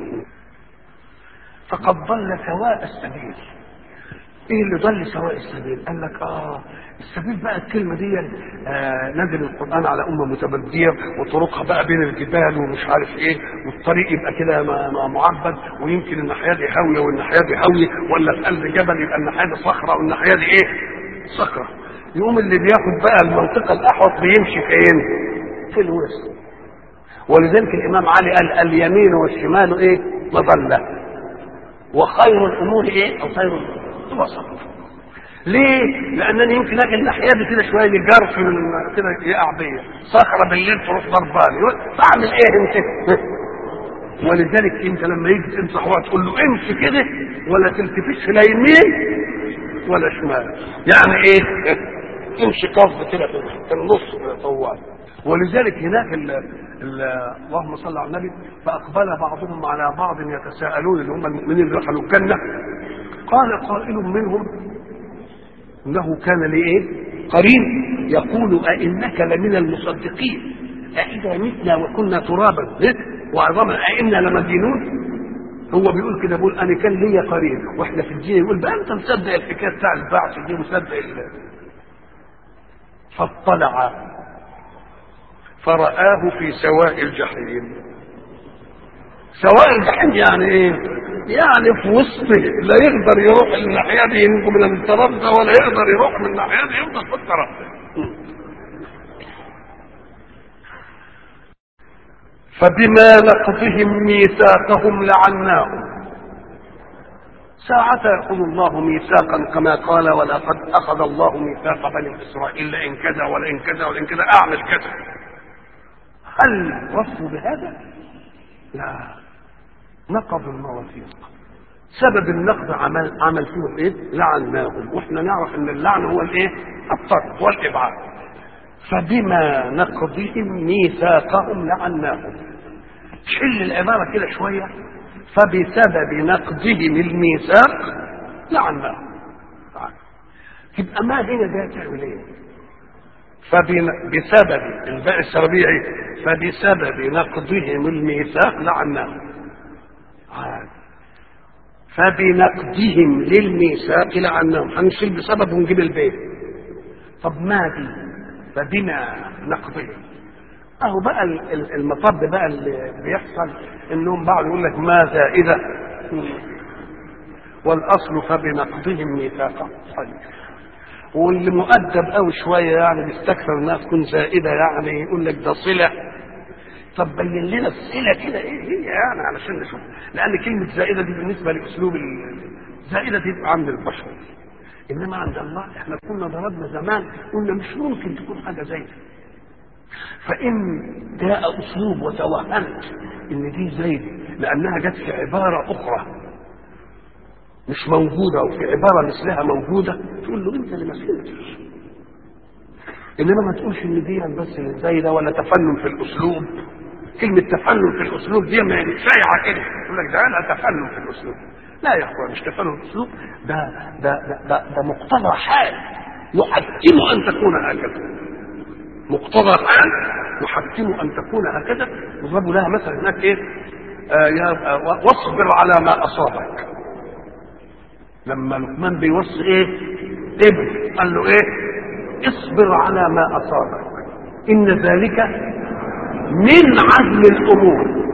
فقد ضل سواء السبيل ايه اللي ضل سواء السبيل قال لك اه السبيل بقى الكلمة دي آه نزل القرآن على أمة متبدية وطرقها بقى بين الجبال ومش عارف ايه والطريق يبقى كده معبد ويمكن الناحية دي هاوية والناحية دي هاوية ولا في قلب جبل يبقى الناحية دي صخرة والناحية دي ايه صخرة يقوم اللي بياخد بقى المنطقة الأحوط بيمشي فين؟ في الوسط ولذلك الإمام علي قال اليمين والشمال إيه؟ مظلة وخير الأمور إيه؟ أو خير الوسط ليه؟ لأنني يمكن أجي الناحية دي كده شوية جرف من كده يقع بيا صخرة بالليل تروح ضرباني بعمل إيه أنت؟ ولذلك أنت لما يجي تنصح واحد تقول له امشي كده ولا تلتفتش لا يمين ولا شمال يعني ايه امشي قصد كده في النص كده طوال ولذلك هناك ال ال اللهم صل على النبي فاقبل بعضهم على بعض يتساءلون اللي هم المؤمنين اللي دخلوا الجنه قال قائل منهم انه كان لايه قرين يقول أئنك لمن المصدقين أإذا متنا وكنا ترابا وعظاما أئنا لمدينون هو بيقول كده بيقول انا كان ليا قرين واحنا في الدين يقول بقى انت مصدق الحكايه بتاع البعث دي مصدق ال فاطلع فرآه في سواء الجحيم سواء الجحيم يعني ايه؟ يعني في وسطه لا يقدر يروح الناحيه دي من الطرف ده ولا يقدر يروح من الناحيه دي يفضل في الطرف فبما نقضهم ميثاقهم لعناهم ساعة يأخذ الله ميثاقا كما قال ولقد أخذ الله ميثاق بني إسرائيل لئن كذا ولئن كذا ولئن كذا أعمل كذا هل وصفوا بهذا؟ لا نقضوا المواثيق سبب النقض عمل عمل فيهم ايه؟ لعناهم واحنا نعرف ان اللعن هو الايه؟ الطرد والابعاد فبما نقضهم ميثاقهم لعناهم شل العبارة كده شوية فبسبب نقضهم الميثاق لعناهم تبقى ما هنا ده تعمل ايه فبسبب الباء السببية ايه فبسبب نقضهم الميثاق لعناهم عاد. فبنقضهم للميثاق لعناهم هنشيل بسبب ونجيب البيت طب ما دي فبما نقضهم اهو بقى المطب بقى اللي بيحصل انهم بعض يقول لك ما زائده والاصل فبنقضهم ميثاقا طيب واللي مؤدب قوي شويه يعني بيستكثر انها تكون زائده يعني يقول لك ده صله طب بين لنا الصله كده ايه هي يعني علشان نشوف لان كلمه زائده دي بالنسبه لاسلوب ال- زائده دي بتبقى عند البشر انما عند الله احنا كنا ضربنا زمان قلنا مش ممكن تكون حاجه زي دي فان جاء اسلوب وتوهمت ان دي زي دي لانها جت في عباره اخرى مش موجوده وفي عباره مثلها موجوده تقول له انت اللي ما فهمتش انما ما تقولش ان دي بس اللي زي ده ولا تفنن في الاسلوب كلمه تفنن في الاسلوب دي ما يعني شايعه كده يقول لك ده انا تفنن في الاسلوب لا يا اخوان مش تفنن في الاسلوب ده ده ده, ده, ده مقتضى حال يحتم ان تكون هكذا مقتضى حال يحتم ان تكون هكذا يضرب لها مثلا هناك ايه آه يا آه واصبر على ما اصابك لما لقمان بيوصي ايه ابن قال له ايه اصبر على ما اصابك ان ذلك من عزم الامور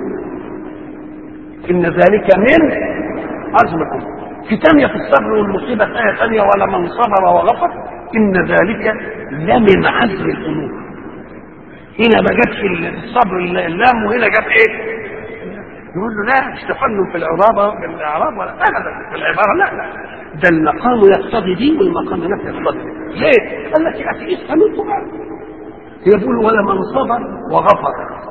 ان ذلك من عزم الامور في تانية في الصبر والمصيبة آية تانية ولمن صبر وغفر إن ذلك لمن عزم الأمور هنا ما جابش الصبر اللام وهنا جاب إيه؟ يقول له لا مش تفنن في العرابة في الإعراب ولا أبدا في العبارة لا لا ده المقام يقتضي دي والمقام هناك يقتضي دي ليه؟ قال لك يأتي اسم القرآن هي بيقول ولمن صبر وغفر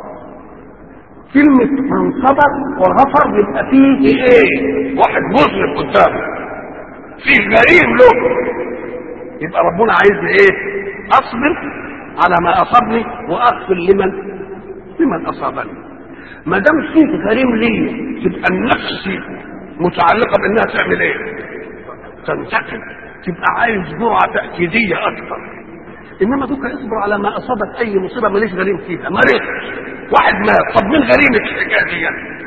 كلمة من صبر وغفر يبقى فيه ايه؟ واحد مذنب قدامه فيه غريم له يبقى ربنا عايزني ايه؟ اصبر على ما اصابني واغفر لمن لمن اصابني ما دام فيه غريم لي تبقى النفس متعلقه بانها تعمل ايه؟ تنتقم تبقى عايز جرعه تاكيديه اكثر انما دوك اصبر على ما اصابك اي مصيبه ماليش غريم فيها مريض واحد مات طب مين غريمك في الحكايه دي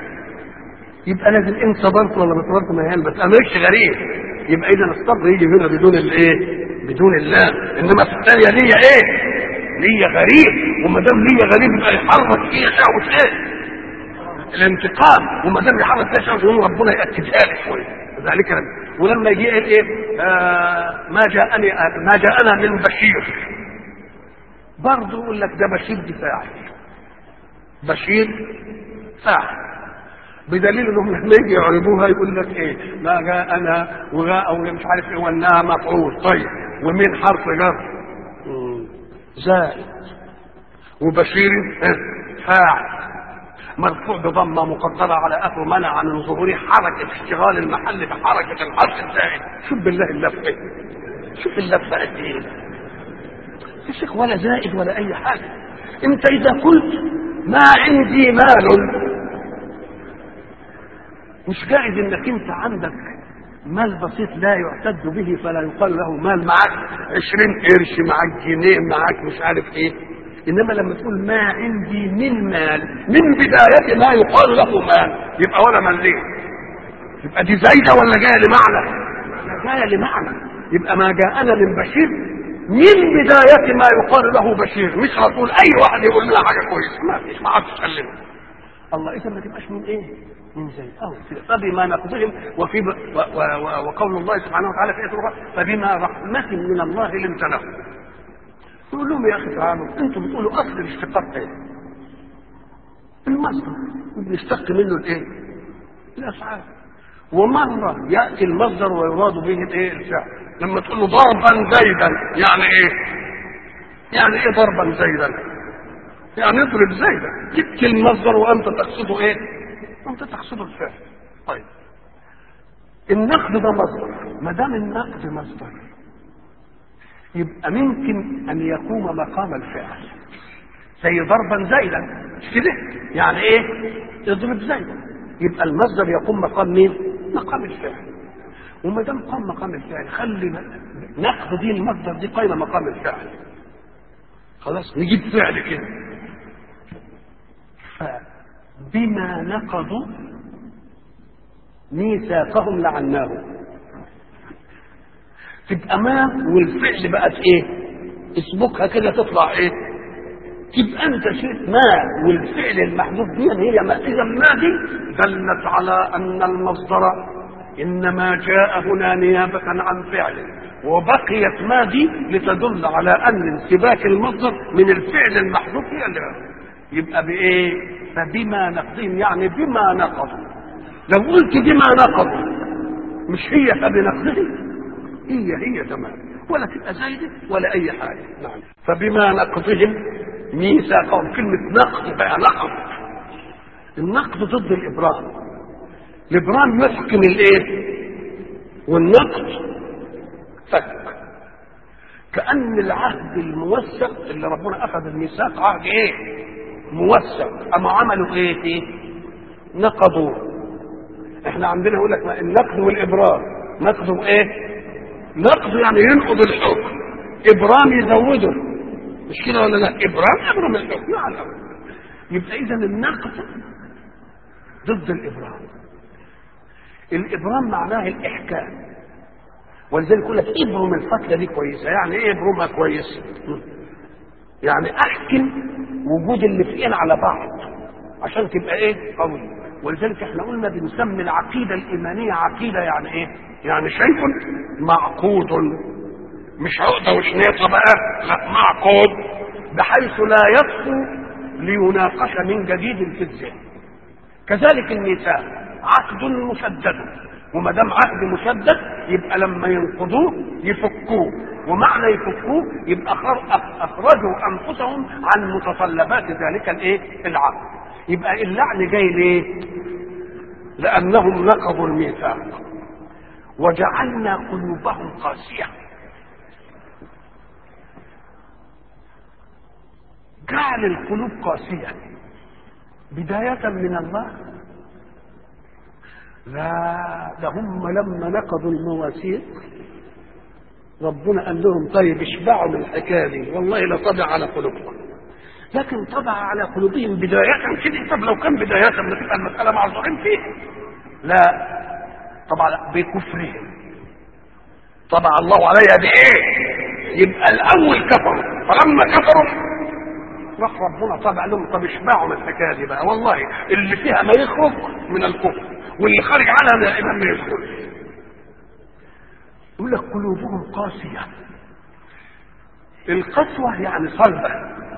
يبقى لازم ان صبرت ولا ما صبرت ما هي ما تامرش غريم يبقى اذا الصبر يجي هنا بدون الايه بدون اللام انما في الثانيه ليا ايه ليا غريب وما دام ليا غريب يبقى يحرك فيها شهوه ايه الانتقام وما دام يحرك فيها شهوه ربنا ياكدها لي شويه ذلك ولما يجي ايه آه ما جاءني ما جاءنا من بشير برضه يقول لك ده بشير دي فاعل بشير فاعل بدليل انهم لما يجي يعرضوها يقول لك ايه ما جاءنا وغاء او مش عارف ايه وانها مفعول طيب ومين حرف جر زائد وبشير فاعل مرفوع بضمة مقدرة على أثر منع من ظهور حركة اشتغال المحل بحركة الحرف الزائد شوف بالله اللفة شوف اللفة قد إيه يا شيخ ولا زائد ولا أي حاجة أنت إذا قلت ما عندي مال مش جائز إنك أنت عندك مال بسيط لا يعتد به فلا يقال له مال معك عشرين قرش معك جنيه معك مش عارف ايه انما لما تقول ما عندي من مال من بداية ما يقال له مال يبقى ولا مليت يبقى دي زايدة ولا جاية لمعنى جاية لمعنى يبقى ما جاءنا من بشير من بداية ما يقال له بشير مش على طول اي واحد يقول لنا حاجة كويسة ما فيش ما عادش تكلمه الله اذا ما تبقاش من ايه من زيد أو فبما نقضهم وفي ب... و... و... وقول الله سبحانه وتعالى في آية أخرى فبما رحمة من الله لنت لهم يقول لهم يا أخي تعالوا أنتم بتقولوا أصل الاشتقاق إيه؟ المصدر بنشتق منه الإيه؟ الأفعال ومرة يأتي المصدر ويراد به الإيه؟ الفعل لما تقول له ضربا زيدا يعني إيه؟ يعني إيه ضربا زيدا؟ يعني اضرب زيدا جبت المصدر وأنت تقصده إيه؟ انت تقصد الفعل طيب النقد ده مصدر ما دام النقد مصدر يبقى ممكن ان يقوم مقام الفعل زي ضربا زيدا مش كده يعني ايه اضرب زيدا يبقى المصدر يقوم مقام مين مقام الفعل وما دام قام مقام الفعل خلي نقد دي المصدر دي قايمه مقام الفعل خلاص نجيب فعل كده بما نقضوا ميثاقهم لعناهم تبقى ما والفعل بقت ايه اسبكها كده تطلع ايه تبقى انت شئت ما والفعل المحذوف دي هي ما اذا ما دي دلت على ان المصدر انما جاء هنا نيابه عن فعل وبقيت ما دي لتدل على ان انسباك المصدر من الفعل المحذوف هي اللي يبقى بايه فبما نقضهم يعني بما نقضوا لو قلت بما نقضوا مش هي فبنقضهم هي هي تمام ولا تبقى زايده ولا اي حاجه نعم فبما نقضهم ميثاقهم كلمه نقض بقى نقض النقض ضد الابرام الابرام يحكم الايه والنقض فك كأن العهد الموثق اللي ربنا أخذ الميثاق عهد إيه؟ موثق أما عملوا إيه فيه؟ نقضوا إحنا عندنا يقول لك النقض والإبرام نقضوا إيه؟ نقض يعني ينقض الحكم إبرام يزوده مش كده ولا لا؟ إبرام يبرم الحكم نعم يبقى إذا النقض ضد الإبرام الإبرام معناه الإحكام ولذلك يقول لك ابرم الفتله دي كويسه يعني ايه ابرمها كويس يعني احكم وجود الاثنين على بعض عشان تبقى ايه قوي ولذلك احنا قلنا بنسمي العقيده الايمانيه عقيده يعني ايه يعني شيء معقود مش عقده وشنيطه بقى لا معقود بحيث لا يطفو ليناقش من جديد في الذهن كذلك الميثاق عقد مسدد وما دام عقد مسدد يبقى لما ينقضوه يفكوه ومعنى يفكوه يبقى اخرجوا انفسهم عن متطلبات ذلك الايه العقد يبقى اللعن جاي ليه لانهم نقضوا الميثاق وجعلنا قلوبهم قاسيه جعل القلوب قاسيه بدايه من الله لا ده هم لما نقضوا المواثيق ربنا قال لهم طيب اشبعوا من الحكايه دي والله لطبع على قلوبكم لكن طبع على قلوبهم بداية كده طب لو كان بداية ما تبقى المسألة معذورين فيها لا طبعا بكفرهم طبع الله عليها بإيه؟ يبقى الأول كفروا فلما كفروا راح ربنا طبع لهم طب اشبعوا من الحكايه دي بقى والله اللي فيها ما يخرج من الكفر واللي خارج عنها من الايمان ما يدخلش يقول لك قلوبهم قاسيه القسوه يعني صلبه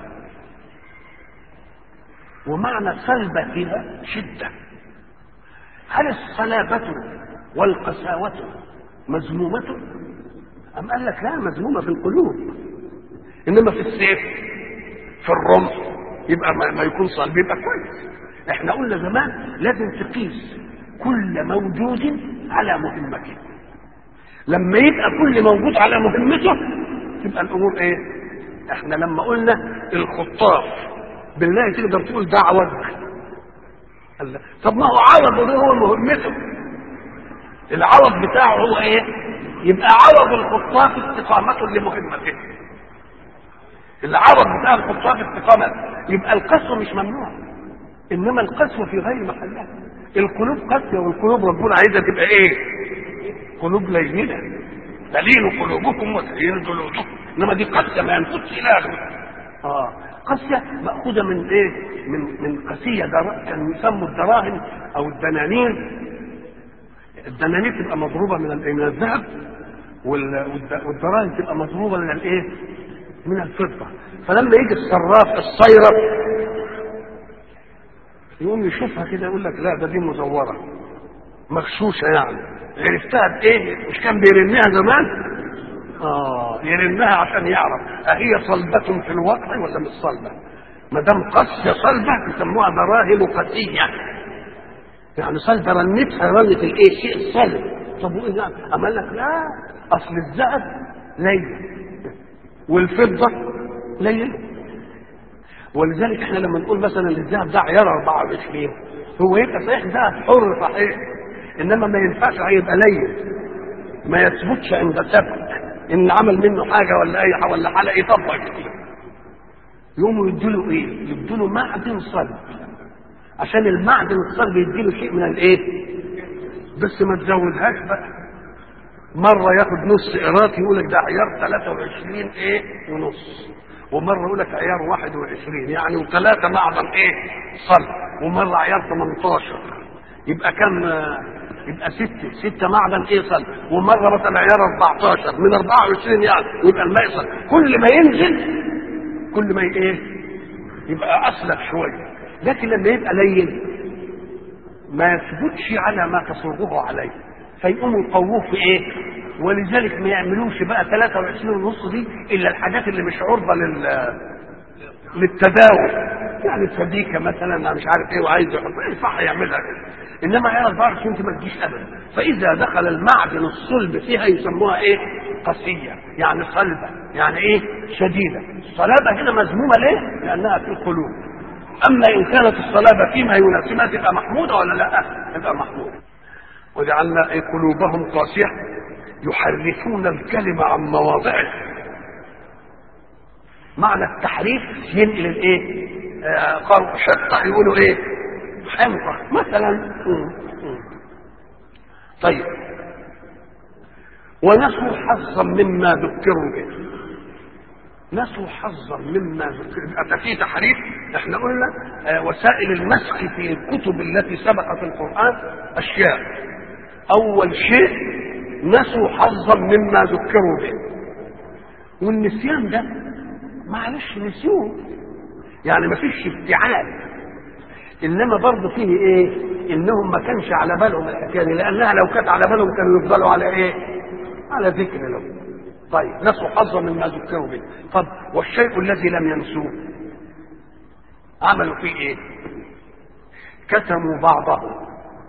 ومعنى صلبه فيها شده هل الصلابه والقساوه مذمومه ام قال لك لا مذمومه في القلوب انما في السيف في الرمح يبقى ما يكون صلب يبقى كويس احنا قلنا زمان لازم تقيس كل موجود على مهمته لما يبقى كل موجود على مهمته تبقى الامور ايه احنا لما قلنا الخطاف بالله تقدر تقول ده عوض الله طب ما هو عوض ده هو مهمته العوض بتاعه هو ايه يبقى عوض الخطاف استقامته لمهمته العوض بتاع الخطاف استقامه يبقى القسوه مش ممنوع انما القسوه في غير محلها القلوب قاسيه والقلوب ربنا عايزها تبقى ايه قلوب لينه تلين قلوبكم وتلين جلودكم انما دي قاسيه ما ينفذش الى اه قاسيه ماخوذه من ايه من من قسيه در... كانوا يسموا الدراهم او الدنانير الدنانير تبقى مضروبه من من الذهب والدراهم تبقى مضروبه من الايه من الفضه فلما يجي الصراف الصيرف يقوم يشوفها كده يقول لك لا ده دي مزوره مغشوشه يعني عرفتها بايه مش كان بيرنها زمان اه يرنها عشان يعرف اهي صلبة في الوقت ولا مش صلبة ما دام قاسية صلبة يسموها دراهم قاسية يعني صلبة رنتها رنة الايه شيء الصلب طب وايه يعني اما لك لا اصل الذهب لين والفضة لين ولذلك احنا لما نقول مثلا الذهب ده عيار 24 هو يبقى صحيح ذهب حر صحيح انما ما ينفعش يبقى لين ما يثبتش عند ثبت ان عمل منه حاجه ولا اي حاجه ولا حلقه يطبق كتير يقوموا يدوا ايه؟ يدوا له معدن صلب عشان المعدن الصلب يديله شيء من الايه؟ بس ما تزودهاش بقى مره ياخد نص قيراط يقول لك ده عيار 23 ايه ونص ومره يقول لك عيار 21 يعني وثلاثه معدن ايه؟ صلب ومره عيار 18 يبقى كم يبقى ستة ستة معدن ايه صلب ومرة مثلا عيار 14 من 24 يعني ويبقى الماء صلب كل ما ينزل كل ما ايه يبقى اسلك شويه لكن لما يبقى لين ما يثبتش على ما تصوره عليه فيقوموا يقووه في ايه ولذلك ما يعملوش بقى 23 ونص دي الا الحاجات اللي مش عرضه لل للتداول يعني السبيكه مثلا أنا مش عارف ايه وعايز يحط ايه صح يعملها كده انما هي 24 ما تجيش ابدا فاذا دخل المعدن الصلب فيها يسموها ايه قسيه يعني صلبه يعني ايه شديده الصلابه هنا مذمومه ليه لانها في القلوب اما ان كانت الصلابه فيما يناسبها تبقى محموده ولا لا تبقى محموده وجعلنا إيه قلوبهم قاسيه يحرفون الكلمه عن مواضعه معنى التحريف ينقل الايه آه قالوا شطح يقولوا ايه حمقى مثلا مم. مم. طيب ونسوا حظا مما ذكروا به نسوا حظا مما ذكروا أتى في تحريف احنا قلنا آه وسائل المسخ في الكتب التي سبقت القرآن أشياء أول شيء نسوا حظا مما ذكروا به والنسيان ده معلش نسيوه يعني ما فيش ابتعاد انما برضه فيه ايه انهم ما كانش على بالهم الحكايه دي لانها لو كانت على بالهم كانوا يفضلوا على ايه على ذكر له طيب نسوا حظا مما ذكروا به طب والشيء الذي لم ينسوه عملوا فيه ايه كتموا بعضه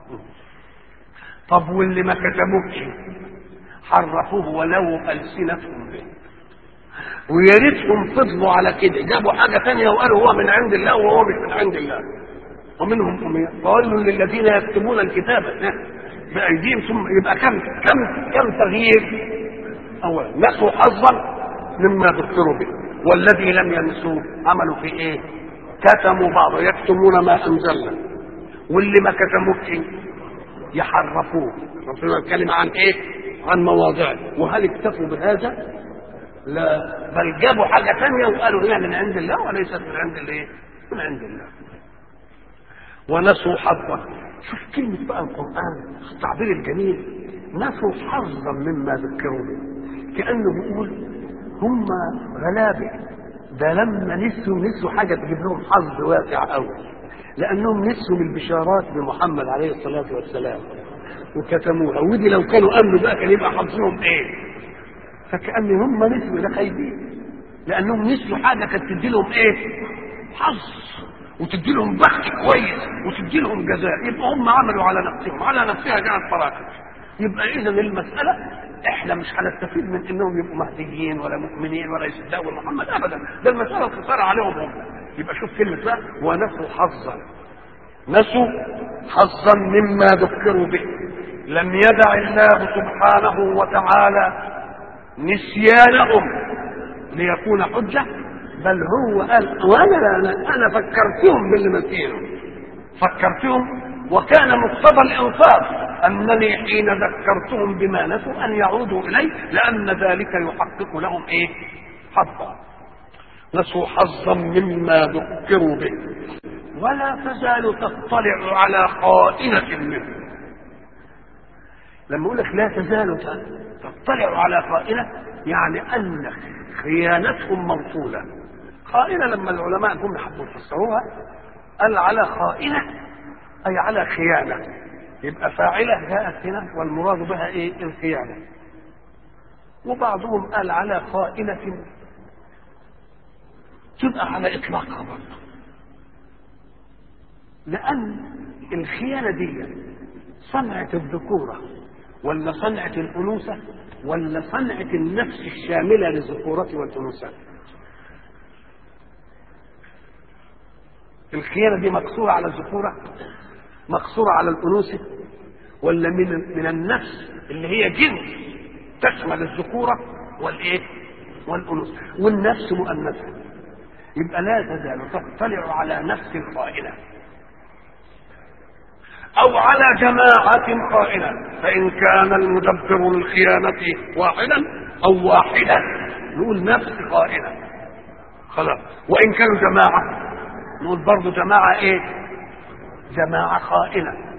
طب واللي ما كتموش حرفوه ولو السنتهم به ويا ريتهم فضلوا على كده جابوا حاجه ثانيه وقالوا هو من عند الله وهو مش من عند الله ومنهم أمية وقالوا للذين يكتمون الكتاب بأيديهم ثم يبقى كم كم كم تغيير أولا نسوا حظا مما ذكروا به والذي لم ينسوه عملوا في ايه؟ كتموا بعض يكتمون ما انزلنا واللي ما كتموش يحرفوه ربنا الكلمة عن ايه؟ عن مواضعه وهل اكتفوا بهذا؟ لا بل جابوا حاجه ثانيه وقالوا هي من عند الله وليست من عند الايه؟ من عند الله. ونسوا حظا شوف كلمة بقى القرآن التعبير الجميل نسوا حظا مما ذكروا به كأنه بيقول هم غلابة ده لما نسوا نسوا حاجة تجيب لهم حظ واسع قوي لأنهم نسوا من البشارات بمحمد عليه الصلاة والسلام وكتموها ودي لو كانوا أمنوا بقى كان يبقى حظهم إيه؟ فكأن هم نسوا ده خايبين لأنهم نسوا حاجة كانت تدي لهم إيه؟ حظ وتدي لهم بخت كويس وتدي لهم جزاء يبقى هم عملوا على نفسهم على نفسها جاءت فراقب يبقى اذا المساله احنا مش هنستفيد من انهم يبقوا مهديين ولا مؤمنين ولا يصدقوا محمد ابدا ده المساله انتصار عليهم هم يبقى شوف كلمه بقى ونسوا حظا نسوا حظا مما ذكروا به لم يدع الله سبحانه وتعالى نسيانهم ليكون حجه بل هو قال وانا انا, أنا فكرتهم باللي نسيهم فكرتهم وكان مقتضى الانصاف انني حين ذكرتهم بما نسوا ان يعودوا اليه لان ذلك يحقق لهم ايه؟ حظا نسوا حظا مما ذكروا به ولا تزال تطلع على خائنة منه لما اقول لك لا تزال تطلع على خائنة يعني ان خيانتهم موصوله خائنة لما العلماء جم حبوا يفسروها قال على خائنة أي على خيانة يبقى فاعلة جاءت هنا والمراد بها إيه الخيانة وبعضهم قال على خائنة تبقى على إطلاقها برضه لأن الخيانة دي صنعة الذكورة ولا صنعة الأنوثة ولا صنعة النفس الشاملة للذكورة والأنوثة الخيانة دي مقصورة على الذكورة مقصورة على الأنوثة ولا من من النفس اللي هي جنس تشمل الذكورة والإيه؟ والأنوثة والنفس مؤنثة يبقى لا تزال تطلع على نفس خائنة أو على جماعة خائنة فإن كان المدبر للخيانة واحدا أو واحدة نقول نفس خائنة خلاص وإن كانوا جماعة نقول برضه جماعة ايه جماعة خائنة